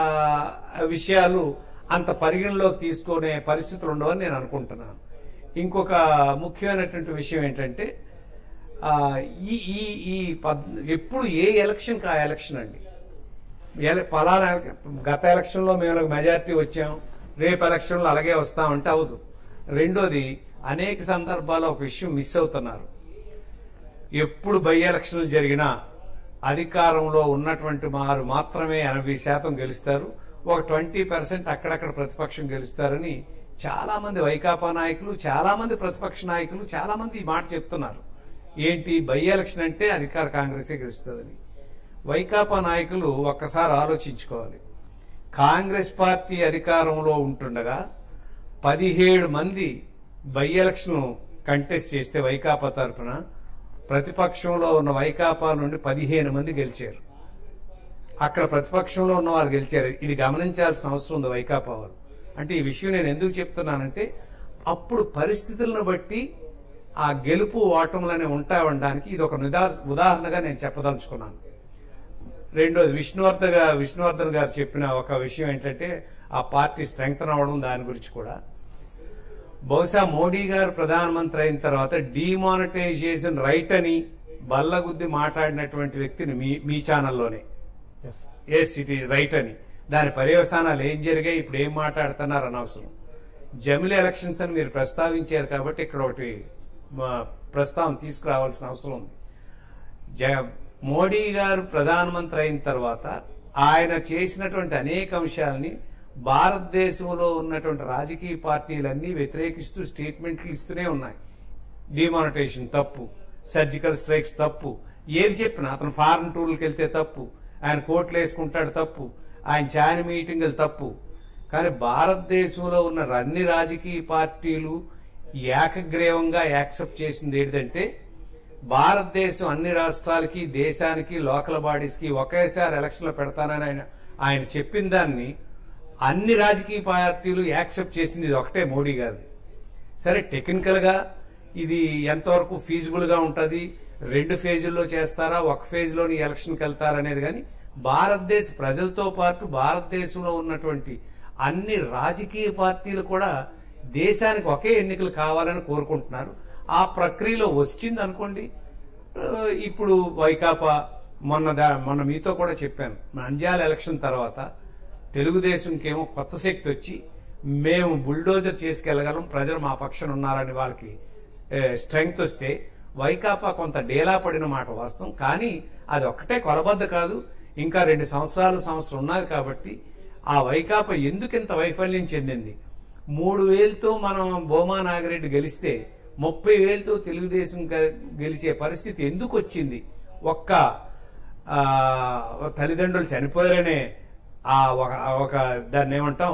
Speaker 4: విషయాలు అంత పరిగణలోకి తీసుకునే పరిస్థితులు ఉండవని నేను అనుకుంటున్నాను ఇంకొక ముఖ్యమైనటువంటి విషయం ఏంటంటే ఆ, ఈ ఈ ఈ పద్ ఎప్పుడు ఏ ఎలక్షన్ ఆ ఎలక్షన్ అండి ఎల- పలానా గత ఎలక్షన్ లో మేము మెజారిటీ వచ్చాం రేపు ఎలక్షన్ లో అలాగే వస్తామంటే అవదు రెండోది అనేక సందర్భాల్లో ఒక విషయం మిస్ అవుతున్నారు ఎప్పుడు బై ఎలక్షన్లు జరిగినా అధికారంలో ఉన్నటువంటి వారు మాత్రమే ఎనభై శాతం గెలుస్తారు ఒక ట్వంటీ పర్సెంట్ అక్కడక్కడ ప్రతిపక్షం గెలుస్తారని చాలా మంది వైకాపా నాయకులు చాలా మంది ప్రతిపక్ష నాయకులు చాలా మంది ఈ మాట చెప్తున్నారు ఏంటి బై ఎలక్షన్ అంటే అధికార కాంగ్రెసే గెలుస్తుందని వైకాపా నాయకులు ఒక్కసారి ఆలోచించుకోవాలి కాంగ్రెస్ పార్టీ అధికారంలో ఉంటుండగా పదిహేడు మంది బై ఎలక్షన్ కంటెస్ట్ చేస్తే వైకాపా తరపున ప్రతిపక్షంలో ఉన్న వైకాపా నుండి పదిహేను మంది గెలిచారు అక్కడ ప్రతిపక్షంలో ఉన్న వారు గెలిచారు ఇది గమనించాల్సిన అవసరం ఉంది వైకాపా వారు అంటే ఈ విషయం నేను ఎందుకు చెప్తున్నానంటే అప్పుడు పరిస్థితులను బట్టి ఆ గెలుపు ఓటములనే ఉంటాయి అనడానికి ఇది ఒక నిదా ఉదాహరణగా నేను చెప్పదలుచుకున్నాను రెండోది విష్ణువర్ధన్ గారు విష్ణువర్ధన్ గారు చెప్పిన ఒక విషయం ఏంటంటే ఆ పార్టీ స్ట్రెంగ్త్ అవడం దాని గురించి కూడా బహుశా మోడీ గారు ప్రధానమంత్రి అయిన తర్వాత డిమానిటైజేషన్ రైట్ అని బల్లగుద్ది మాట్లాడినటువంటి వ్యక్తిని మీ మీ ఛానల్లోనే
Speaker 3: ఎస్
Speaker 4: ఎస్ ఇట్ రైట్ అని దాని పర్యవసానాలు ఏం జరిగాయి ఇప్పుడు ఏం మాట్లాడుతున్నారు అనవసరం జమిలి ఎలక్షన్స్ అని మీరు ప్రస్తావించారు కాబట్టి ఇక్కడ ఒకటి మా ప్రస్తావన తీసుకురావాల్సిన అవసరం ఉంది జ మోడీ గారు ప్రధానమంత్రి అయిన తర్వాత ఆయన చేసినటువంటి అనేక అంశాలని భారతదేశంలో ఉన్నటువంటి రాజకీయ పార్టీలన్నీ వ్యతిరేకిస్తూ స్టేట్మెంట్లు ఇస్తూనే ఉన్నాయి డిమానిటేషన్ తప్పు సర్జికల్ స్ట్రైక్స్ తప్పు ఏది చెప్పినా అతను ఫారెన్ టూర్లకు వెళ్తే తప్పు ఆయన కోట్లు వేసుకుంటాడు తప్పు ఆయన చాయన మీటింగులు తప్పు కానీ భారతదేశంలో ఉన్న అన్ని రాజకీయ పార్టీలు ఏకగ్రీవంగా యాక్సెప్ట్ చేసింది ఏంటంటే భారతదేశం అన్ని రాష్ట్రాలకి దేశానికి లోకల్ బాడీస్కి ఒకేసారి ఎలక్షన్లో పెడతానని ఆయన ఆయన చెప్పిన దాన్ని అన్ని రాజకీయ పార్టీలు యాక్సెప్ట్ చేసింది ఇది ఒకటే మోడీ గారిది సరే టెక్నికల్ గా ఇది ఎంతవరకు ఫీజిబుల్ గా ఉంటది రెండు ఫేజుల్లో చేస్తారా ఒక ఫేజ్ లోని ఎలక్షన్కి వెళ్తారా అనేది కానీ భారతదేశ ప్రజలతో పాటు భారతదేశంలో ఉన్నటువంటి అన్ని రాజకీయ పార్టీలు కూడా దేశానికి ఒకే ఎన్నికలు కావాలని కోరుకుంటున్నారు ఆ ప్రక్రియలో వచ్చింది అనుకోండి ఆ, ఇప్పుడు వైకాపా మొన్న దా- మొన్న మీతో కూడా చెప్పాను నంద్యాల ఎలక్షన్ తర్వాత తెలుగుదేశంకేమో కొత్త శక్తి వచ్చి మేము బుల్డోజర్ చేసుకెళ్లగలం ప్రజలు మా పక్షాన ఉన్నారని వాళ్ళకి స్ట్రెంగ్త్ వస్తే వైకాపా కొంత డేలా పడిన మాట వాస్తవం కానీ అది ఒక్కటే కొలబద్ద కాదు ఇంకా రెండు సంవత్సరాలు సంవత్సరం ఉన్నది కాబట్టి ఆ వైకాపా ఎందుకు ఇంత వైఫల్యం చెందింది మూడు వేలతో మనం బోమా నాగిరెడ్డి గెలిస్తే ముప్పై వేలతో తెలుగుదేశం గె- గెలిచే పరిస్థితి ఎందుకు వచ్చింది ఒక్క ఆ, తల్లిదండ్రులు చనిపోయారనే ఆ ఒక ఒక దాన్ని ఏమంటాం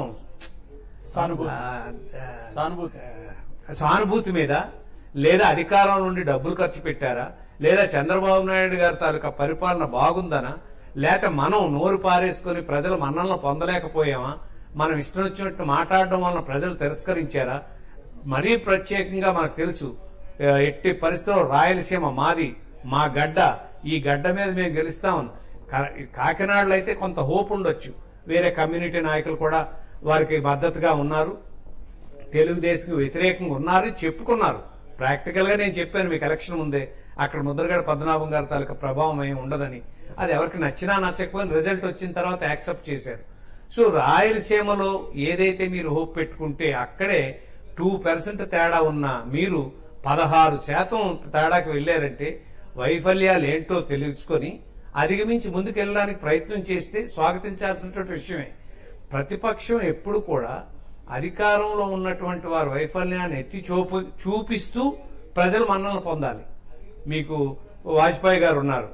Speaker 3: సానుభూతి
Speaker 4: ఆ, ఆ,
Speaker 3: సానుభూతి
Speaker 4: సానుభూతి మీద లేదా అధికారం నుండి డబ్బులు ఖర్చు పెట్టారా లేదా చంద్రబాబు నాయుడు గారి తాలూకా పరిపాలన బాగుందనా లేక మనం నోరు పారేసుకొని ప్రజలు మన్నలను పొందలేకపోయామా మనం ఇష్టం వచ్చినట్టు మాట్లాడడం వలన ప్రజలు తిరస్కరించారా మరీ ప్రత్యేకంగా మనకు తెలుసు ఆ, ఎట్టి పరిస్థితుల్లో రాయలసీమ మాది మా గడ్డ ఈ గడ్డ మీద మేము గెలుస్తామని కా- కాకినాడలో అయితే కొంత హోప్ ఉండొచ్చు వేరే కమ్యూనిటీ నాయకులు కూడా వారికి మద్దతుగా ఉన్నారు తెలుగుదేశం వ్యతిరేకంగా ఉన్నారని చెప్పుకున్నారు ప్రాక్టికల్ గా నేను చెప్పాను మీకు ఎలక్షన్ ముందే అక్కడ ముద్రగడ పద్మనాభం గారి తాలూకా ప్రభావం ఏమి ఉండదని అది ఎవరికి నచ్చినా నచ్చకపోయిన రిజల్ట్ వచ్చిన తర్వాత యాక్సెప్ట్ చేశారు సో రాయలసీమలో ఏదైతే మీరు హోప్ పెట్టుకుంటే అక్కడే టూ పర్సెంట్ తేడా ఉన్న మీరు పదహారు శాతం తేడాకి వెళ్ళారంటే వైఫల్యాలు ఏంటో తెలుసుకొని అధిగమించి ముందుకు వెళ్ళడానికి ప్రయత్నం చేస్తే స్వాగతించాల్సినటువంటి విషయమే ప్రతిపక్షం ఎప్పుడు కూడా అధికారంలో ఉన్నటువంటి వారి వైఫల్యాన్ని ఎత్తి చూపు చూపిస్తూ ప్రజలు మన్నలను పొందాలి మీకు వాజ్పేయి గారు ఉన్నారు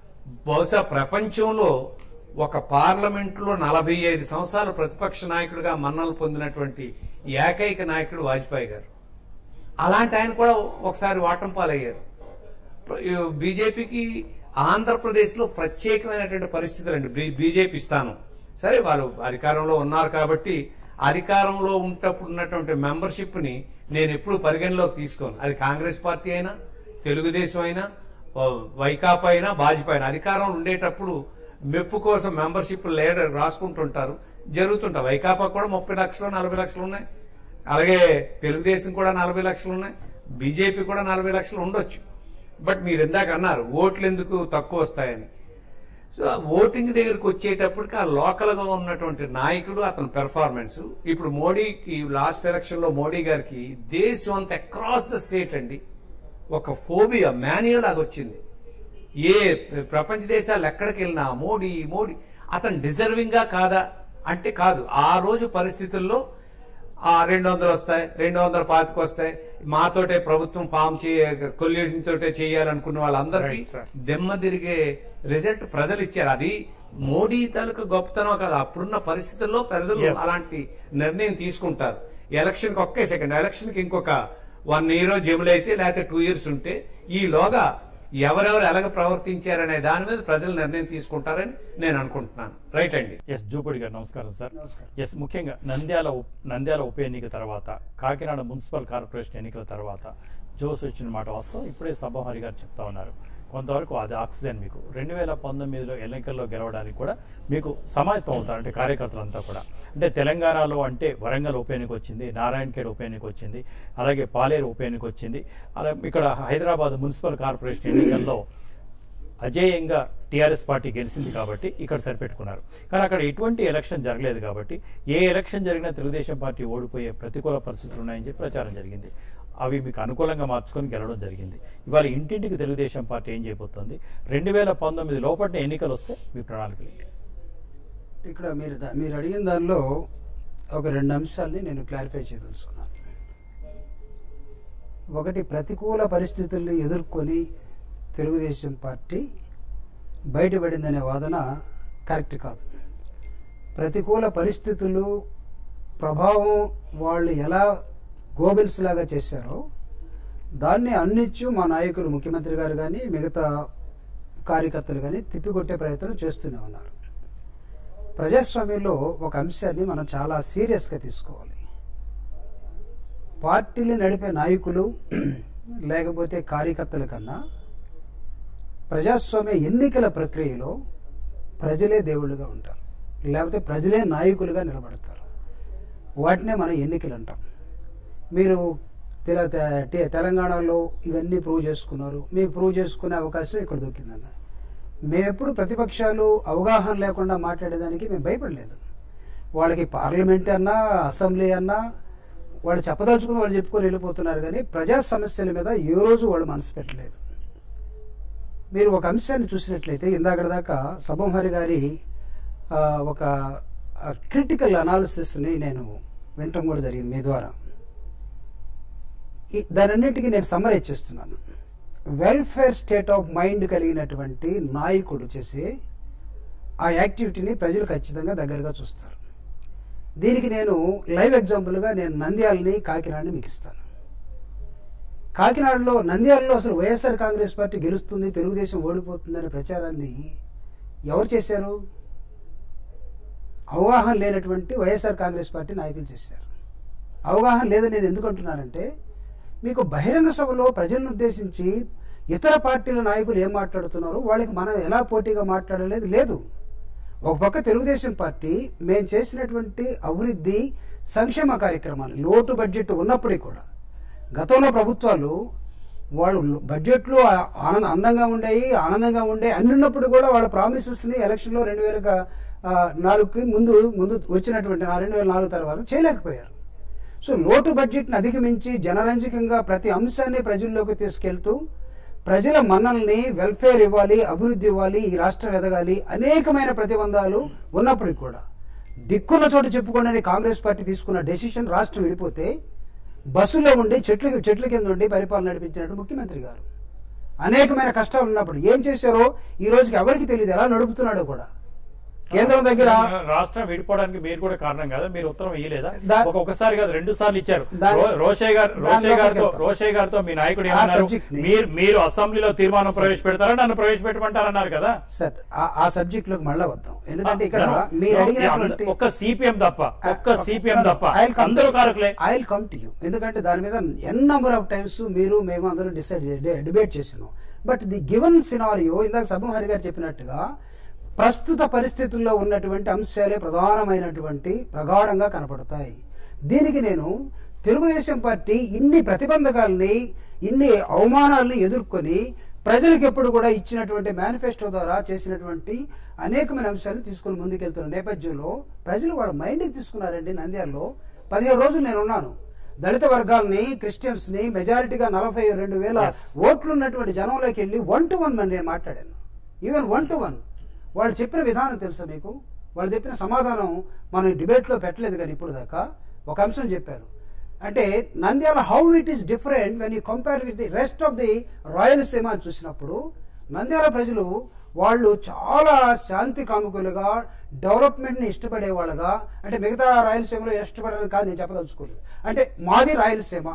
Speaker 4: బహుశా ప్రపంచంలో ఒక పార్లమెంట్లో నలభై ఐదు సంవత్సరాలు ప్రతిపక్ష నాయకుడిగా మన్నలు పొందినటువంటి ఏకైక నాయకుడు వాజ్పేయి గారు అలాంటి ఆయన కూడా ఒకసారి వాటం పాలయ్యారు బీజేపీకి ఆంధ్రప్రదేశ్లో ప్రత్యేకమైనటువంటి పరిస్థితులు అండి బీజేపీ స్థానం సరే వాళ్ళు అధికారంలో ఉన్నారు కాబట్టి అధికారంలో ఉంటప్పుడు ఉన్నటువంటి మెంబర్షిప్ ని నేను ఎప్పుడు పరిగణలోకి తీసుకోను అది కాంగ్రెస్ పార్టీ అయినా తెలుగుదేశం అయినా ఓ, వైకాపా అయినా భాజపా అయినా అధికారంలో ఉండేటప్పుడు మెప్పు కోసం మెంబర్షిప్ లేడర్ రాసుకుంటుంటారు జరుగుతుంటాయి వైకాపా కూడా ముప్పై లక్షలు నలభై లక్షలు ఉన్నాయి అలాగే తెలుగుదేశం కూడా నలభై లక్షలు ఉన్నాయి బీజేపీ కూడా నలభై లక్షలు ఉండొచ్చు బట్ మీరు ఇందాక అన్నారు ఓట్లు ఎందుకు తక్కువ వస్తాయని సో ఆ ఓటింగ్ దగ్గరికి వచ్చేటప్పటికి ఆ లోకల్ గా ఉన్నటువంటి నాయకుడు అతని పెర్ఫార్మెన్స్ ఇప్పుడు మోడీకి లాస్ట్ ఎలక్షన్ లో మోడీ గారికి దేశం అంతా అక్రాస్ ద స్టేట్ అండి ఒక ఫోబియా మాన్యువల్ లాగా వచ్చింది ఏ ప్రపంచ దేశాలు ఎక్కడికి వెళ్ళినా మోడీ మోడీ అతను డిజర్వింగ్ గా కాదా అంటే కాదు ఆ రోజు పరిస్థితుల్లో ఆ రెండు వందలు వస్తాయి రెండు వందల పాతికి వస్తాయి మాతోటే ప్రభుత్వం ఫామ్ చేయ కొల్యూషన్ తోటే చేయాలనుకున్న వాళ్ళందరికీ
Speaker 1: Right, sir.
Speaker 4: దెమ్మ తిరిగే రిజల్ట్ ప్రజలు ఇచ్చారు అది మోడీ తాలూకా గొప్పతనం కాదు అప్పుడున్న పరిస్థితుల్లో ప్రజలు
Speaker 1: Yes.
Speaker 4: అలాంటి నిర్ణయం తీసుకుంటారు ఎలక్షన్ కి ఒకే సెకండ్ ఎలక్షన్ కి ఇంకొక వన్ ఇయర్ జములైతే లేకపోతే టూ ఇయర్స్ ఉంటే ఈలోగా ఎవరెవరు ఎలాగ ప్రవర్తించారనే దాని మీద ప్రజలు నిర్ణయం తీసుకుంటారని నేను అనుకుంటున్నాను రైట్ అండి
Speaker 1: ఎస్ జూపడి గారు నమస్కారం సార్ ఎస్ ముఖ్యంగా నంద్యాల ఉప్- నంద్యాల ఉప ఎన్నిక తర్వాత కాకినాడ మున్సిపల్ కార్పొరేషన్ ఎన్నికల తర్వాత జోస్ వచ్చిన మాట వాస్తవం ఇప్పుడే సభాహరి గారు చెప్తా ఉన్నారు కొంతవరకు అది ఆక్సిజన్ మీకు రెండు వేల పంతొమ్మిదిలో ఎన్నికల్లో గెలవడానికి కూడా మీకు సమాయత్తం అవుతారు అంటే కార్యకర్తలంతా కూడా అంటే తెలంగాణలో అంటే వరంగల్ ఉప ఎన్నిక వచ్చింది నారాయణఖేడ్ ఉప ఎన్నిక వచ్చింది అలాగే పాలేరు ఉప ఎన్నిక వచ్చింది అలా ఇక్కడ హైదరాబాద్ మున్సిపల్ కార్పొరేషన్ ఎన్నికల్లో అజేయంగా టీఆర్ఎస్ పార్టీ గెలిచింది కాబట్టి ఇక్కడ సరిపెట్టుకున్నారు కానీ అక్కడ ఎటువంటి ఎలక్షన్ జరగలేదు కాబట్టి ఏ ఎలక్షన్ జరిగినా తెలుగుదేశం పార్టీ ఓడిపోయే ప్రతికూల పరిస్థితులు ఉన్నాయని చెప్పి ప్రచారం జరిగింది అవి మీకు అనుకూలంగా మార్చుకొని గెలవడం జరిగింది ఇవాళ ఇంటింటికి తెలుగుదేశం పార్టీ ఏం చేయబోతోంది రెండు వేల పంతొమ్మిది లోపల ఎన్నికలు వస్తే మీ ప్రణాళికలు ఏంటి?
Speaker 5: ఇక్కడ మీరు దా- మీరు అడిగిన దానిలో ఒక రెండు అంశాలని నేను క్లారిఫై చేయదలుచుకున్నాను ఒకటి ప్రతికూల పరిస్థితుల్ని ఎదుర్కొని తెలుగుదేశం పార్టీ బయటపడిందనే వాదన కరెక్ట్ కాదు ప్రతికూల పరిస్థితులు ప్రభావం వాళ్ళు ఎలా గోబెల్స్ లాగా చేశారో దాన్ని అన్నిచ్చు మా నాయకులు ముఖ్యమంత్రి గారు కానీ మిగతా కార్యకర్తలు కానీ తిప్పికొట్టే ప్రయత్నం చేస్తూనే ఉన్నారు ప్రజాస్వామ్యంలో ఒక అంశాన్ని మనం చాలా సీరియస్గా తీసుకోవాలి పార్టీలు నడిపే నాయకులు లేకపోతే కార్యకర్తల కన్నా ప్రజాస్వామ్య ఎన్నికల ప్రక్రియలో ప్రజలే దేవుళ్ళుగా ఉంటారు లేకపోతే ప్రజలే నాయకులుగా నిలబడతారు వాటినే మనం ఎన్నికలు అంటాం మీరు తెల- తె- తె- తెలంగాణలో ఇవన్నీ ప్రూవ్ చేసుకున్నారు మీకు ప్రూవ్ చేసుకునే అవకాశం ఇక్కడ దొరికిందన్న మేమెప్పుడు ప్రతిపక్షాలు అవగాహన లేకుండా మాట్లాడేదానికి మేము భయపడలేదు వాళ్ళకి పార్లమెంట్ అన్నా అసెంబ్లీ అన్నా వాళ్ళు చెప్పదలుచుకుని వాళ్ళు చెప్పుకొని వెళ్ళిపోతున్నారు కానీ ప్రజా సమస్యల మీద ఏ రోజు వాళ్ళు మనసు పెట్టలేదు మీరు ఒక అంశాన్ని చూసినట్లయితే ఇందాక దాకా సభంహరి గారి ఆ, ఒక క్రిటికల్ అనాలిసిస్ని నేను వినటం కూడా జరిగింది మీ ద్వారా ఈ- దానన్నిటికీ నేను సమ్మరైజ్ చేస్తున్నాను వెల్ఫేర్ స్టేట్ ఆఫ్ మైండ్ కలిగినటువంటి నాయకుడు చేసే ఆ యాక్టివిటీని ప్రజలు ఖచ్చితంగా దగ్గరగా చూస్తారు దీనికి నేను లైవ్ ఎగ్జాంపుల్గా నేను నంద్యాలని కాకినాడని మీకు ఇస్తాను కాకినాడలో నంద్యాలలో అసలు వైఎస్ఆర్ కాంగ్రెస్ పార్టీ గెలుస్తుంది తెలుగుదేశం ఓడిపోతుందనే ప్రచారాన్ని ఎవరు చేశారు అవగాహన లేనటువంటి వైఎస్ఆర్ కాంగ్రెస్ పార్టీ నాయకులు చేశారు అవగాహన లేదని నేను ఎందుకు అంటున్నానంటే మీకు బహిరంగ సభలో ప్రజలను ఉద్దేశించి ఇతర పార్టీల నాయకులు ఏం మాట్లాడుతున్నారో వాళ్ళకి మనం ఎలా పోటీగా మాట్లాడలేదు లేదు ఒక పక్క తెలుగుదేశం పార్టీ మేము చేసినటువంటి అభివృద్ధి సంక్షేమ కార్యక్రమాలు లోటు బడ్జెట్ ఉన్నప్పటికీ కూడా గతంలో ప్రభుత్వాలు వాళ్ళు బడ్జెట్లో ఆ- ఆనంద అందంగా ఉండేవి ఆనందంగా ఉండే అన్ని ఉన్నప్పుడు కూడా వాళ్ళ ప్రామిసెస్ని ఎలక్షన్లో రెండు వేల నాలుగుకి ముందు ముందు వచ్చినటువంటి నా రెండు వేల నాలుగు తర్వాత చేయలేకపోయారు సో లోటు బడ్జెట్ని అధిగమించి జనరంజకంగా ప్రతి అంశాన్ని ప్రజల్లోకి తీసుకెళ్తూ ప్రజల మన్నల్ని వెల్ఫేర్ ఇవ్వాలి అభివృద్ధి ఇవ్వాలి ఈ రాష్ట్రం ఎదగాలి అనేకమైన ప్రతిబంధాలు ఉన్నప్పటికీ కూడా దిక్కున్న చోట చెప్పుకోండి కాంగ్రెస్ పార్టీ తీసుకున్న డెసిషన్ రాష్ట్రం విడిపోతే బస్సులో ఉండి చెట్లు చెట్ల కింద ఉండి పరిపాలన నడిపించినట్టు ముఖ్యమంత్రి గారు అనేకమైన కష్టాలు ఉన్నప్పుడు ఏం చేశారో ఈ రోజుకి ఎవరికి తెలియదు ఎలా నడుపుతున్నాడో కూడా కేంద్రం దగ్గర
Speaker 1: రాష్ట్రం విడిపోవడానికి మీరు కూడా కారణం కదా మీరు ఉత్తరం ఇయ్యలేదా
Speaker 5: దా-
Speaker 1: ఒక ఒకసారి కాదు రెండు సార్లు ఇచ్చారు
Speaker 5: దాని-
Speaker 1: రో- రోషే గారు
Speaker 5: దాని
Speaker 1: రోషే
Speaker 5: లోపలికి
Speaker 1: గారితో
Speaker 5: వెళ్తాం.
Speaker 1: రోషే గారితో మీ నాయకుడు
Speaker 5: ఆ
Speaker 1: ఏమన్నారు
Speaker 5: subject ని-
Speaker 1: మీరు మీరు అసెంబ్లీలో తీర్మానం ప్రవేశపెడతారా నన్ను ప్రవేశపెట్టమంటారన్నారు కదా
Speaker 5: సార్ ఆ- ఆ సబ్జెక్ట్ లోకి మళ్ళా వద్దాం ఎందుకంటే ఇక్కడ
Speaker 1: No,
Speaker 5: మీరు
Speaker 1: no,
Speaker 5: అడిగినటువంటి
Speaker 1: ఒక్క సిపిఎం తప్ప ఒక్క సిపిఎం తప్ప
Speaker 5: I'll come to
Speaker 1: అందరూ
Speaker 5: you.
Speaker 1: కారకులే
Speaker 5: I'll come to you. ఎందుకంటే దాని మీద ఎన్ నంబర్ ఆఫ్ టైమ్స్ మీరు మేము అందరం డిసైడ్ డిబేట్ చేసినాం బట్ ది గివెన్ సినారియో ఇందాక సభహరి గారు చెప్పినట్టుగా ప్రస్తుత పరిస్థితుల్లో ఉన్నటువంటి అంశాలే ప్రధానమైనటువంటి ప్రగాఢంగా కనపడతాయి దీనికి నేను తెలుగుదేశం పార్టీ ఇన్ని ప్రతిబంధకాలని ఇన్ని అవమానాలను ఎదుర్కొని ప్రజలకు ఎప్పుడు కూడా ఇచ్చినటువంటి మేనిఫెస్టో ద్వారా చేసినటువంటి అనేకమైన అంశాలను తీసుకుని ముందుకెళ్తున్న నేపథ్యంలో ప్రజలు వాళ్ళ మైండ్కి తీసుకున్నారండి నంద్యాలలో పదిహేడు రోజులు నేను ఉన్నాను దళిత వర్గాల్ని క్రిస్టియన్స్ ని మెజారిటీగా నలభై రెండు వేల
Speaker 1: Yes.
Speaker 5: ఓట్లు ఉన్నటువంటి జనంలోకి వెళ్ళి వన్ టు వన్ నేను మాట్లాడాను ఈవెన్ వన్ టు వన్ వాళ్ళు చెప్పిన విధానం తెలుసా మీకు వాళ్ళు చెప్పిన సమాధానం మనం డిబేట్లో పెట్టలేదు కానీ ఇప్పుడు దాకా ఒక అంశం చెప్పారు అంటే Nandyal how it is different when you compare with the rest of the Rayalaseema అని చూసినప్పుడు నంద్యాల ప్రజలు వాళ్ళు చాలా శాంతి కాముకులుగా డెవలప్మెంట్ ని ఇష్టపడే వాళ్ళగా అంటే మిగతా రాయలసీమలో ఇష్టపడడం కాదు నేను చెప్పదలుచుకోలేదు అంటే మాది రాయలసీమ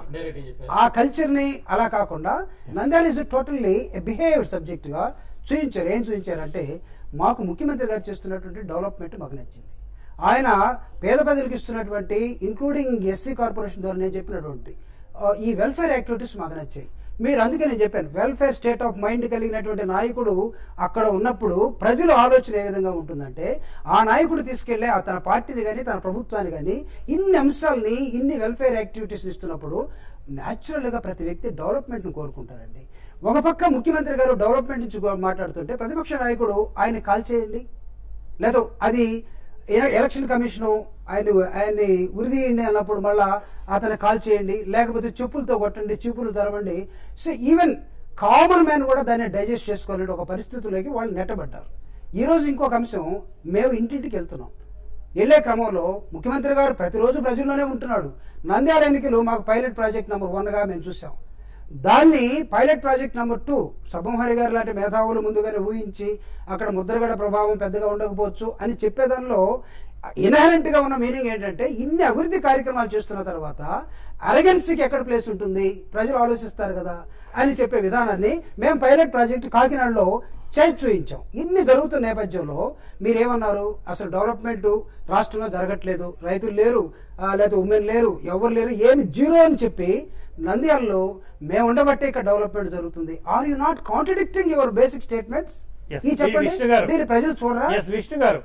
Speaker 5: ఆ కల్చర్ ని అలా కాకుండా Nandyal is totally behave subject గా చూపించారు ఏం చూపించారంటే మాకు ముఖ్యమంత్రి గారు చేస్తున్నటువంటి డెవలప్మెంట్ మాకు నచ్చింది ఆయన పేద ప్రజలకు ఇస్తున్నటువంటి ఇంక్లూడింగ్ ఎస్సీ కార్పొరేషన్ ద్వారా నేను చెప్పినటువంటి ఆ, ఈ వెల్ఫేర్ యాక్టివిటీస్ మాకు నచ్చాయి మీరు అందుకే నేను చెప్పాను వెల్ఫేర్ స్టేట్ ఆఫ్ మైండ్ కలిగినటువంటి నాయకుడు అక్కడ ఉన్నప్పుడు ప్రజల ఆలోచన ఏ విధంగా ఉంటుందంటే ఆ నాయకుడు తీసుకెళ్లే ఆ తన పార్టీని కానీ తన ప్రభుత్వాన్ని కానీ ఇన్ని అంశాలని ఇన్ని వెల్ఫేర్ యాక్టివిటీస్ ఇస్తున్నప్పుడు న్యాచురల్గా ప్రతి వ్యక్తి డెవలప్మెంట్ను కోరుకుంటారండి ఒక పక్క ముఖ్యమంత్రి గారు డెవలప్మెంట్ నుంచి గో- మాట్లాడుతుంటే ప్రతిపక్ష నాయకుడు ఆయన కాల్ చేయండి లేదు అది ఎ- ఎలక్షన్ కమిషన్ ఆయన ఆయన్ని ఉరిదీయండి అన్నప్పుడు మళ్ళా అతను కాల్ చేయండి లేకపోతే చెప్పులతో కొట్టండి చూపులు తెరవండి సో ఈవెన్ కామన్ మ్యాన్ కూడా దాన్ని డైజెస్ట్ చేసుకోలేని ఒక పరిస్థితుల్లోకి వాళ్ళు నెట్టబడ్డారు ఈ రోజు ఇంకొక అంశం మేము ఇంటింటికి వెళ్తున్నాం వెళ్ళే క్రమంలో ముఖ్యమంత్రి గారు ప్రతిరోజు ప్రజల్లోనే ఉంటున్నాడు నంద్యాల ఎన్నికలు మాకు పైలట్ ప్రాజెక్ట్ నెంబర్ వన్గా మేము చూసాం దాన్ని pilot project number two Sabbam Hari garu లాంటి మేధావులు ముందుగానే ఊహించి అక్కడ ముద్రగడ ప్రభావం పెద్దగా ఉండకపోవచ్చు అని చెప్పేదానిలో ఇన్హరెంట్ గా ఉన్న మీనింగ్ ఏంటంటే ఇన్ని అభివృద్ధి కార్యక్రమాలు చేస్తున్న తర్వాత అరగెన్సీకి ఎక్కడ ప్లేస్ ఉంటుంది ప్రజలు ఆలోచిస్తారు కదా అని చెప్పే విధానాన్ని మేము పైలట్ ప్రాజెక్ట్ కాకినాడలో చేసి చూయించాం ఇన్ని జరుగుతున్న నేపథ్యంలో మీరేమన్నారు అసలు డెవలప్మెంట్ రాష్ట్రంలో జరగట్లేదు రైతులు లేరు ఆ, లేదా ఉమెన్ లేరు ఎవరు లేరు ఏమి జీరో అని చెప్పి నంద్యాలలో మేము ఉండబట్టే ఇక్కడ డెవలప్మెంట్ జరుగుతుంది are you not contradicting your basic statements
Speaker 1: Yes,
Speaker 5: ఈ చెప్పండి
Speaker 1: విష్ణు గారు.
Speaker 5: దీన్ని ప్రజలు చూడరా
Speaker 1: ఎస్ విష్ణు గారు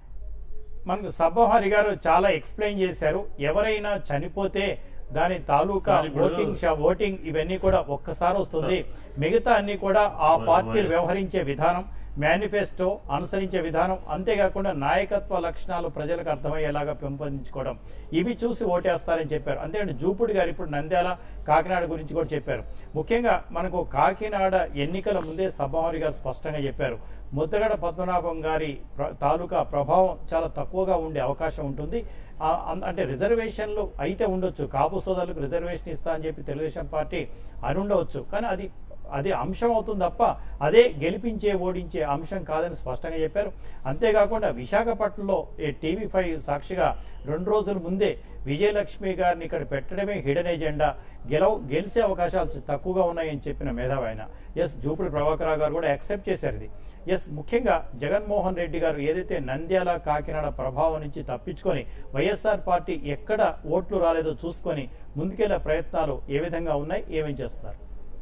Speaker 1: మనకు సబ్బోహరి గారు చాలా ఎక్స్ప్లెయిన్ చేశారు ఎవరైనా చనిపోతే దాని తాలూకా
Speaker 2: సార్, ఇప్పుడు-
Speaker 1: ఓటింగ్ షా- ఓటింగ్ ఇవన్నీ కూడా ఒక్కసారి వస్తుంది మిగతా అన్ని కూడా ఆ
Speaker 2: వై-
Speaker 1: పార్టీలు
Speaker 2: వై-
Speaker 1: వ్యవహరించే విధానం మేనిఫెస్టో అనుసరించే విధానం అంతేకాకుండా నాయకత్వ లక్షణాలు ప్రజలకు అర్థమయ్యేలాగా పెంపొందించుకోవడం ఇవి చూసి ఓటేస్తారని చెప్పారు అంతేకాదు జూపుడి గారు ఇప్పుడు నంద్యాల కాకినాడ గురించి కూడా చెప్పారు ముఖ్యంగా మనకు కాకినాడ ఎన్నికల ముందే సభావారి గారు స్పష్టంగా చెప్పారు ముద్దగడ పద్మనాభం గారి ప్ర- తాలూకా ప్రభావం చాలా తక్కువగా ఉండే అవకాశం ఉంటుంది ఆ, అం- అంటే రిజర్వేషన్లు అయితే ఉండొచ్చు కాపు సోదరులకు రిజర్వేషన్ ఇస్తా అని చెప్పి తెలుగుదేశం పార్టీ అని ఉండవచ్చు కానీ అది అది అంశం అవుతుంది తప్ప అదే గెలిపించే ఓడించే అంశం కాదని స్పష్టంగా చెప్పారు అంతేకాకుండా విశాఖపట్నంలో ఈ టీవీ ఫైవ్ సాక్షిగా రెండు రోజుల ముందే విజయలక్ష్మి గారిని ఇక్కడ పెట్టడమే హిడెన్ ఎజెండా గెలవ గెలిచే అవకాశాలు తక్కువగా ఉన్నాయని చెప్పిన మేధావి ఆయన ఎస్ జూపుడి ప్రభాకర్ గారు కూడా యాక్సెప్ట్ చేశారు ఇది ఎస్ ముఖ్యంగా జగన్మోహన్ రెడ్డి గారు ఏదైతే నంద్యాల కాకినాడ ప్రభావం నుంచి తప్పించుకొని వైఎస్ఆర్ పార్టీ ఎక్కడ ఓట్లు రాలేదో చూసుకొని ముందుకెళ్లే ప్రయత్నాలు ఏ విధంగా ఉన్నాయి ఏమేం చేస్తున్నారు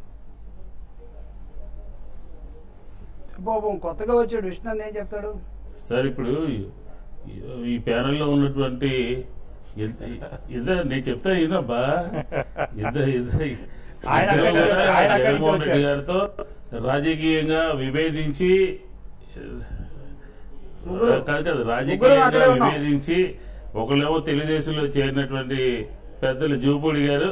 Speaker 5: బాబు కొత్తగా వచ్చాడు విష్ణు అన్న ఏం చెప్తాడు
Speaker 2: సార్ ఇప్పుడు ఈ- ఈ ప్యానెల్లో ఉన్నటువంటి ఇద్ద- ఇద్దరు నేను చెప్తా ఈయనబ్బా ఇద్దరు ఇద్దరు
Speaker 1: ఆయన
Speaker 2: ఇద్దరు
Speaker 1: అక్కడికి
Speaker 2: కూడా
Speaker 1: వచ్చారు, ఆయన అక్కడికి
Speaker 2: జగన్మోహన్ రెడ్డి
Speaker 1: వచ్చారు.
Speaker 2: గారితో రాజకీయంగా విభేదించి
Speaker 5: ముగ్గురు-
Speaker 2: కాదు కాదు
Speaker 5: ముగ్గురు
Speaker 2: రాజకీయంగా
Speaker 5: అక్కడే ఉన్నాం.
Speaker 2: విభేదించి ఒకళ్ళేమో తెలుగుదేశంలో చేరినటువంటి పెద్దలు జూపూడి గారు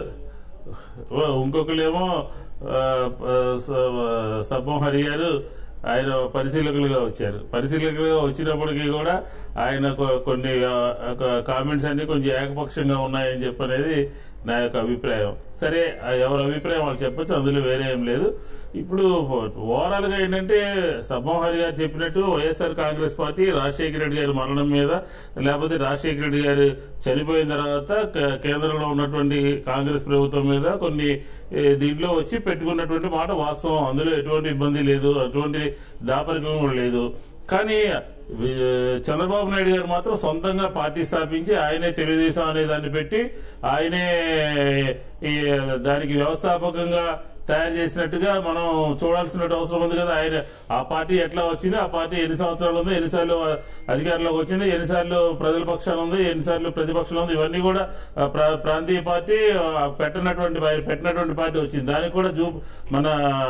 Speaker 2: ఓ- ఇంకొకళ్ళేమో ఆ, ప- స- సబ్బం హరి గారు ఆయన పరిశీలకులుగా వచ్చారు పరిశీలకులుగా వచ్చినప్పటికీ కూడా ఆయన కొ- కొన్ని కామెంట్స్ అన్ని కొంచెం ఏకపక్షంగా ఉన్నాయని చెప్పనేది నా యొక్క అభిప్రాయం సరే ఆ ఎవరి అభిప్రాయం వాళ్ళు చెప్పొచ్చు అందులో వేరే ఏం లేదు ఇప్పుడు ఓవరాల్ గా ఏంటంటే సబ్బోహరి గారు చెప్పినట్టు YSR Congress party Rajasekhara Reddy గారి మరణం మీద లేకపోతే రాజశేఖర రెడ్డి గారు చనిపోయిన తర్వాత క- కేంద్రంలో ఉన్నటువంటి కాంగ్రెస్ ప్రభుత్వం మీద కొన్ని ఏ, దీంట్లో వచ్చి పెట్టుకున్నటువంటి మాట వాస్తవం అందులో ఎటువంటి ఇబ్బంది లేదు అటువంటి దాపరికం కూడా లేదు కానీ వి- చంద్రబాబు నాయుడు గారు మాత్రం సొంతంగా పార్టీ స్థాపించి ఆయనే తెలుగుదేశం అనే దాన్ని పెట్టి ఆయనే ఈ దానికి వ్యవస్థాపకంగా తయారు చేసినట్టుగా మనం చూడాల్సిన అవసరం ఉంది కదా ఆయన ఆ పార్టీ ఎట్లా వచ్చింది ఆ పార్టీ ఎన్ని సంవత్సరాలు ఉంది ఎన్నిసార్లు అధికారంలోకి వచ్చింది ఎన్నిసార్లు ప్రజల పక్షాన ఉంది ఎన్నిసార్లు ప్రతిపక్షంలో ఉంది ఇవన్నీ కూడా ఆ, ప్రా- ప్రాంతీయ పార్టీ ఆ, పెట్టినటువంటి పెట్టినటువంటి పార్టీ వచ్చింది దానికి కూడా చూ మన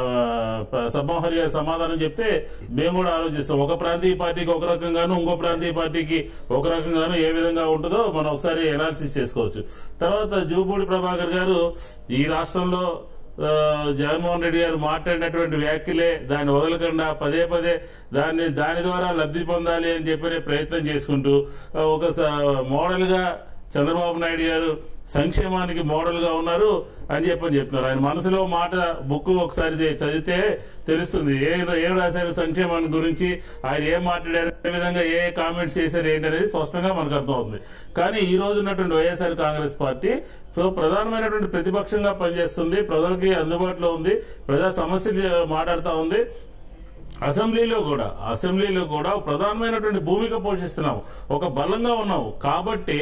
Speaker 2: సబ్బోహరి గారి సమాధానం చెప్తే మేము కూడా ఆలోచిస్తాం ఒక ప్రాంతీయ పార్టీకి ఒక రకంగాను ఇంకో ప్రాంతీయ పార్టీకి ఒక రకంగాను ఏ విధంగా ఉంటుందో మనం ఒకసారి ఎనాలిసిస్ చేసుకోవచ్చు తర్వాత జూపూడి ప్రభాకర్ గారు ఈ రాష్ట్రంలో ఆ, జగన్మోహన్ రెడ్డి గారు మాట్లాడినటువంటి వ్యాఖ్యలే దాన్ని వదలకుండా పదే పదే దాన్ని దాని ద్వారా లబ్ధి పొందాలి అని చెప్పి ప్రయత్నం చేసుకుంటూ ఆ, ఒక స- మోడల్ గా చంద్రబాబు నాయుడు గారు సంక్షేమానికి మోడల్ గా ఉన్నారు అని చెప్పని చెప్తున్నారు ఆయన మనసులో మాట బుక్ ఒకసారి చే- చదివితే తెలుస్తుంది ఏ ఏం రాశారు సంక్షేమాన్ని గురించి ఆయన ఏం మాట్లాడారు ఏ విధంగా ఏ కామెంట్స్ చేశారు ఏంటనేది స్పష్టంగా మనకు అర్థమవుతుంది కానీ ఈ రోజు ఉన్నటువంటి వైఎస్ఆర్ కాంగ్రెస్ పార్టీ సో ప్రధానమైనటువంటి ప్రతిపక్షంగా పనిచేస్తుంది ప్రజలకి అందుబాటులో ఉంది ప్రజా సమస్యలు మాట్లాడుతూ ఉంది అసెంబ్లీలో కూడా అసెంబ్లీలో కూడా ఒక ప్రధానమైనటువంటి భూమిక పోషిస్తున్నాము ఒక బలంగా ఉన్నాము కాబట్టి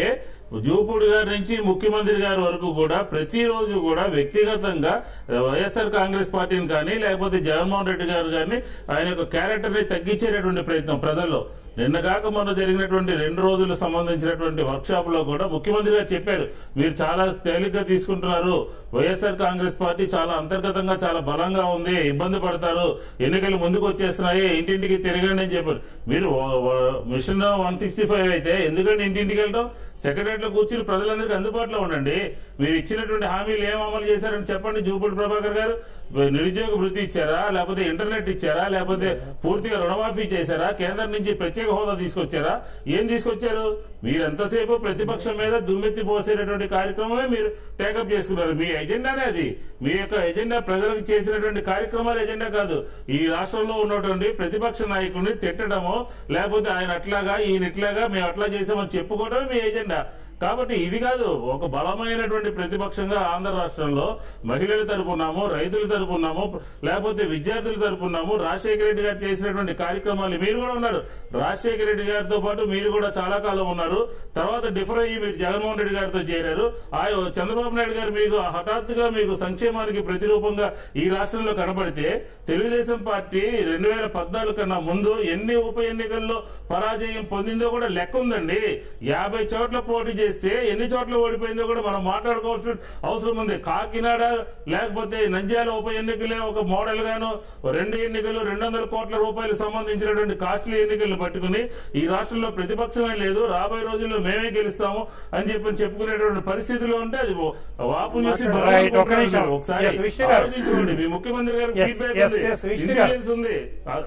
Speaker 2: జూపూడి గారి నుంచి ముఖ్యమంత్రి గారి వరకు కూడా ప్రతిరోజు కూడా వ్యక్తిగతంగా వైఎస్ఆర్ కాంగ్రెస్ పార్టీని కానీ లేకపోతే జగన్మోహన్ రెడ్డి గారు కానీ ఆయన యొక్క క్యారెక్టర్ ని తగ్గించేటటువంటి ప్రయత్నం ప్రజల్లో నిన్న కాక మొన్న జరిగినటువంటి రెండు రోజులు సంబంధించినటువంటి వర్క్ షాప్ లో కూడా ముఖ్యమంత్రి గారు చెప్పారు మీరు చాలా తేలిగ్గా తీసుకుంటున్నారు వైఎస్ఆర్ కాంగ్రెస్ పార్టీ చాలా అంతర్గతంగా చాలా బలంగా ఉంది ఇబ్బంది పడతారు ఎన్నికలు ముందుకు వచ్చేస్తున్నాయి ఇంటింటికి తిరగండి అని చెప్పారు మీరు వ- వ- మిషన్ వన్ సిక్స్టీ ఫైవ్ అయితే ఎందుకంటే ఇంటింటికి వెళ్ళడం సెక్రటరియట్ లో కూర్చుని ప్రజలందరికీ అందుబాటులో ఉండండి మీరు ఇచ్చినటువంటి హామీలు ఏం అమలు చేశారని చెప్పండి జూపూడి ప్రభాకర్ గారు నిరుద్యోగ వృత్తి ఇచ్చారా లేకపోతే ఇంటర్నెట్ ఇచ్చారా లేకపోతే పూర్తిగా రుణమాఫీ చేశారా కేంద్రం నుంచి ప్రత్యేక హోదా తీసుకొచ్చారా ఏం తీసుకొచ్చారు మీరు ఎంతసేపు ప్రతిపక్షం మీద దుమ్మెత్తి పోసేటటువంటి కార్యక్రమమే మీరు టేకప్ చేసుకున్నారు మీ ఎజెండానే అది మీ యొక్క ఎజెండా ప్రజలకు చేసినటువంటి కార్యక్రమాల ఎజెండా కాదు ఈ రాష్ట్రంలో ఉన్నటువంటి ప్రతిపక్ష నాయకుడిని తిట్టడమో లేకపోతే ఆయన అట్లాగా ఈయన ఇట్లాగా మేము అట్లా చేసామని చెప్పుకోవడమే మీ ఎజెండా కాబట్టి ఇది కాదు ఒక బలమైనటువంటి ప్రతిపక్షంగా ఆంధ్ర రాష్ట్రంలో మహిళల తరపున్నాము రైతుల తరపున్నాము లేకపోతే విద్యార్థుల తరపున్నాము రాజశేఖర రెడ్డి గారు చేసినటువంటి కార్యక్రమాలు మీరు కూడా ఉన్నారు రాజశేఖర రెడ్డి గారితో పాటు మీరు కూడా చాలా కాలం ఉన్నారు తర్వాత డిఫర్ అయ్యి మీరు జగన్మోహన్ రెడ్డి గారితో చేరారు ఆ చంద్రబాబు నాయుడు గారు మీకు హఠాత్తుగా మీకు సంక్షేమానికి ప్రతిరూపంగా ఈ రాష్ట్రంలో కనబడితే తెలుగుదేశం పార్టీ రెండు వేల పద్నాలుగు కన్నా ముందు ఎన్ని ఉప ఎన్నికల్లో పరాజయం పొందిందో కూడా లెక్క ఉందండి యాభై చోట్ల పోటీ చేస్తే ఎన్ని చోట్ల ఓడిపోయిందో కూడా మనం మాట్లాడుకోవాల్సిన అవసరం ఉంది కాకినాడ లేకపోతే నంద్యాల ఉప ఎన్నికలే ఒక మోడల్ గాను రెండు ఎన్నికలు రెండు వందల కోట్ల రూపాయలు సంబంధించినటువంటి కాస్ట్లీ ఎన్నికలను పట్టుకుని ఈ రాష్ట్రంలో ప్రతిపక్షమే లేదు రాబోయే రోజుల్లో మేమే గెలుస్తాము అని చెప్పి చెప్పుకునేటువంటి పరిస్థితిలో ఉంటే అది ఓ- వాపు చూసి
Speaker 1: Right,
Speaker 2: బలపడుకుంటున్నారు.
Speaker 1: ఒక నిమిషం.
Speaker 2: ఒకసారి
Speaker 1: Yes, విష్ణు గారు.
Speaker 2: ఆలోచించుకోండి మీ ముఖ్యమంత్రి గారికి
Speaker 1: Yes,
Speaker 2: ఫీడ్బ్యాక్
Speaker 1: yes,
Speaker 2: ఉంది
Speaker 1: yes, విష్ణు గారు.
Speaker 2: ఇంటెలిజెన్స్ ఉంది ఆ-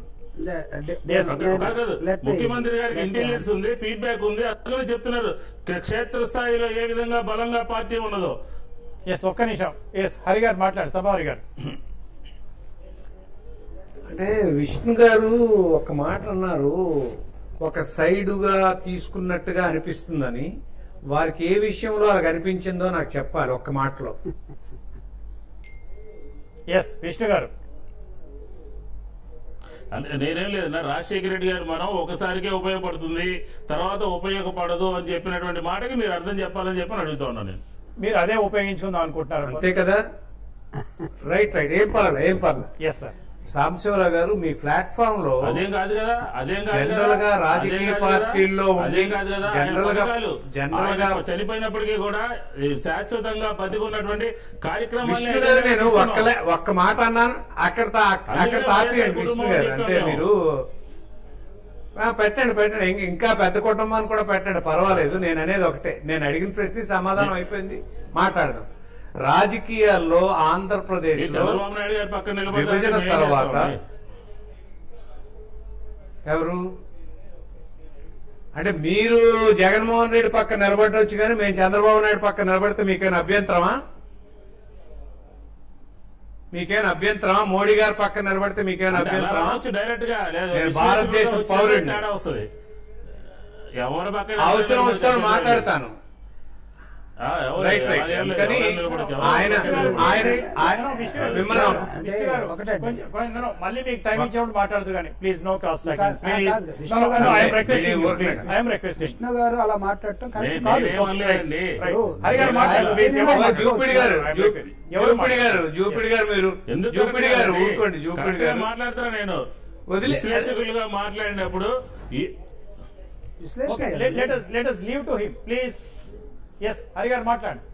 Speaker 1: Yes,
Speaker 2: అక్కడ కాదు. ముఖ్యమంత్రి గారికి ఇంటెలిజెన్స్ ఉంది ఫీడ్బ్యాక్ ఉంది అందుకని చెప్తున్నారు క్ష- క్షేత్రస్థాయిలో ఏ విధంగా బలంగా పార్టీ ఉన్నదో
Speaker 1: ఎస్ ఒక్క నిమిషం ఎస్ హరి గారు మాట్లాడు సభాహరి గారు
Speaker 4: అంటే విష్ణు గారు ఒక మాట అన్నారు ఒక సైడుగా తీసుకున్నట్టుగా అనిపిస్తుందని వారికి ఏ విషయంలో అలా అనిపించిందో నాకు చెప్పాలి ఒక్క మాటలో
Speaker 1: ఎస్ విష్ణు గారు
Speaker 2: అంటే నేనేం లేదు నా రాజశేఖర రెడ్డి గారు మనం ఒకసారికే ఉపయోగపడుతుంది తర్వాత ఉపయోగపడదు అని చెప్పినటువంటి మాటకి మీరు అర్థం చెప్పాలని చెప్పి అడుగుతా ఉన్నాను నేను
Speaker 1: మీరు అదే ఉపయోగించుకుందాం అనుకుంటున్నారు
Speaker 4: అంతే కదా రైట్ రైట్ ఏం పర్లేదు ఏం పర్లేదు
Speaker 1: ఎస్ సార్
Speaker 4: సాంబశివరావు గారు మీ ప్లాట్ఫామ్ లో
Speaker 2: అదేం కాదు కదా అదేం కాదు కదా.
Speaker 4: జనరల్ గా
Speaker 2: అదేం
Speaker 4: రాజకీయ
Speaker 2: కాదు కదా.
Speaker 4: పార్టీల్లో ఉండి
Speaker 2: అదేం కాదు కదా ఆయన
Speaker 4: జనరల్ గా-
Speaker 2: పథకాలు.
Speaker 4: జనరల్ గా-
Speaker 2: ఆయన చనిపోయినప్పటికీ కూడా ఈ శాశ్వతంగా బతికున్నటువంటి కార్యక్రమాలు
Speaker 4: విష్ణు గారు నేను ఒక్కలే ఒక్క మాట అన్నాను అక్కడ తా- అక్కడ
Speaker 2: అందుకనే
Speaker 4: తాపేయండి
Speaker 2: వైఎస్ఆర్
Speaker 4: విష్ణు
Speaker 2: కుటుంబం
Speaker 4: గారు
Speaker 2: చెప్పాం
Speaker 4: అంటే
Speaker 2: మేము.
Speaker 4: మీరు ఆ, పెట్టండి పెట్టండి ఇంక- ఇంకా పెద్ద కుటుంబాన్ని కూడా పెట్టండి పర్వాలేదు నేను అనేది ఒకటే నేను అడిగిన ప్రతి సమాధానం అయిపోయింది మాట్లాడదాం రాజకీయాల్లో ఆంధ్రప్రదేశ్ లో
Speaker 2: చంద్రబాబు నాయుడు గారి పక్కన నిలబడి
Speaker 4: విభజన
Speaker 2: మేము ఏం
Speaker 4: తర్వాత
Speaker 2: చేస్తామండి?
Speaker 4: ఎవరు అంటే మీరు జగన్మోహన్ రెడ్డి పక్క నిలబడవచ్చు కానీ మేము చంద్రబాబు నాయుడు పక్క నిలబడితే మీకైనా అభ్యంతరమా మీకేమైనా అభ్యంతరమా మోడీ గారి పక్క నిలబడితే మీకేమైనా
Speaker 2: అంటే అలా
Speaker 4: అభ్యంతరమా
Speaker 2: రావచ్చు డైరెక్ట్ గా లేదా
Speaker 4: నేను
Speaker 2: విశ్లేషణలో
Speaker 4: భారతదేశం
Speaker 2: వచ్చే
Speaker 4: పౌరుడిని.
Speaker 2: తేడా వస్తుంది ఎవరి పక్కన
Speaker 4: అవసరం వస్తే
Speaker 2: నిలబడితే
Speaker 4: మాట్లాడతాను
Speaker 2: ఆ, ఎవరు-
Speaker 4: రైట్ రైట్
Speaker 2: ఎవరు-
Speaker 4: అందుకని
Speaker 2: ఎవరు నిలబడితే ఎవరు
Speaker 4: ఆయన
Speaker 2: నిలబడితే
Speaker 4: ఆయన
Speaker 1: No, no, విష్ణు గారు,
Speaker 4: మిమ్మల్ని
Speaker 5: అంటే
Speaker 1: విష్ణు గారు,
Speaker 5: ఒకటే అండి.
Speaker 1: కొంచెం- కొంచెం- no, no, మళ్ళీ మీకు టైం ఇచ్చినప్పుడు మాట్లాడదు కానీ ప్లీజ్ నో క్రాస్
Speaker 5: కాదు, కాదు, విష్ణు గారు-
Speaker 1: ఐఎమ్
Speaker 4: నేను
Speaker 1: రిక్వెస్టింగ్
Speaker 4: ఊరుకున్నాను.
Speaker 1: ఐఎమ్ రిక్వెస్టింగ్
Speaker 5: కృష్ణ గారు అలా మాట్లాడటం
Speaker 2: నే-
Speaker 5: కరెక్ట్ కాదు
Speaker 2: నేనేమనలేదండి
Speaker 1: హరి గారు మాట్లాడు
Speaker 5: ఆయన-
Speaker 1: please,
Speaker 5: ఆయన-
Speaker 1: ఎవరు
Speaker 4: ఓ,
Speaker 1: మాట్లాడు?
Speaker 4: జూపిడి గారు జూ-
Speaker 1: ఎవరు
Speaker 4: జూపిడి గారు జూపిడి గారు మీరు
Speaker 2: ఎందుకు
Speaker 4: జూపిడి గారు
Speaker 2: కరెక్ట్
Speaker 4: ఊరుకోండి జూపిడి
Speaker 2: కరెక్ట్గా
Speaker 4: గారు
Speaker 2: మాట్లాడతారా నేను
Speaker 4: వదిలే
Speaker 2: విశ్లేషకులుగా మాట్లాడినప్పుడు ఈ-
Speaker 5: విశ్లేషణ
Speaker 1: Okay,
Speaker 5: కదా.
Speaker 1: let, let us let us leave to him, please. Yes, Hari గారు మాట్లాడు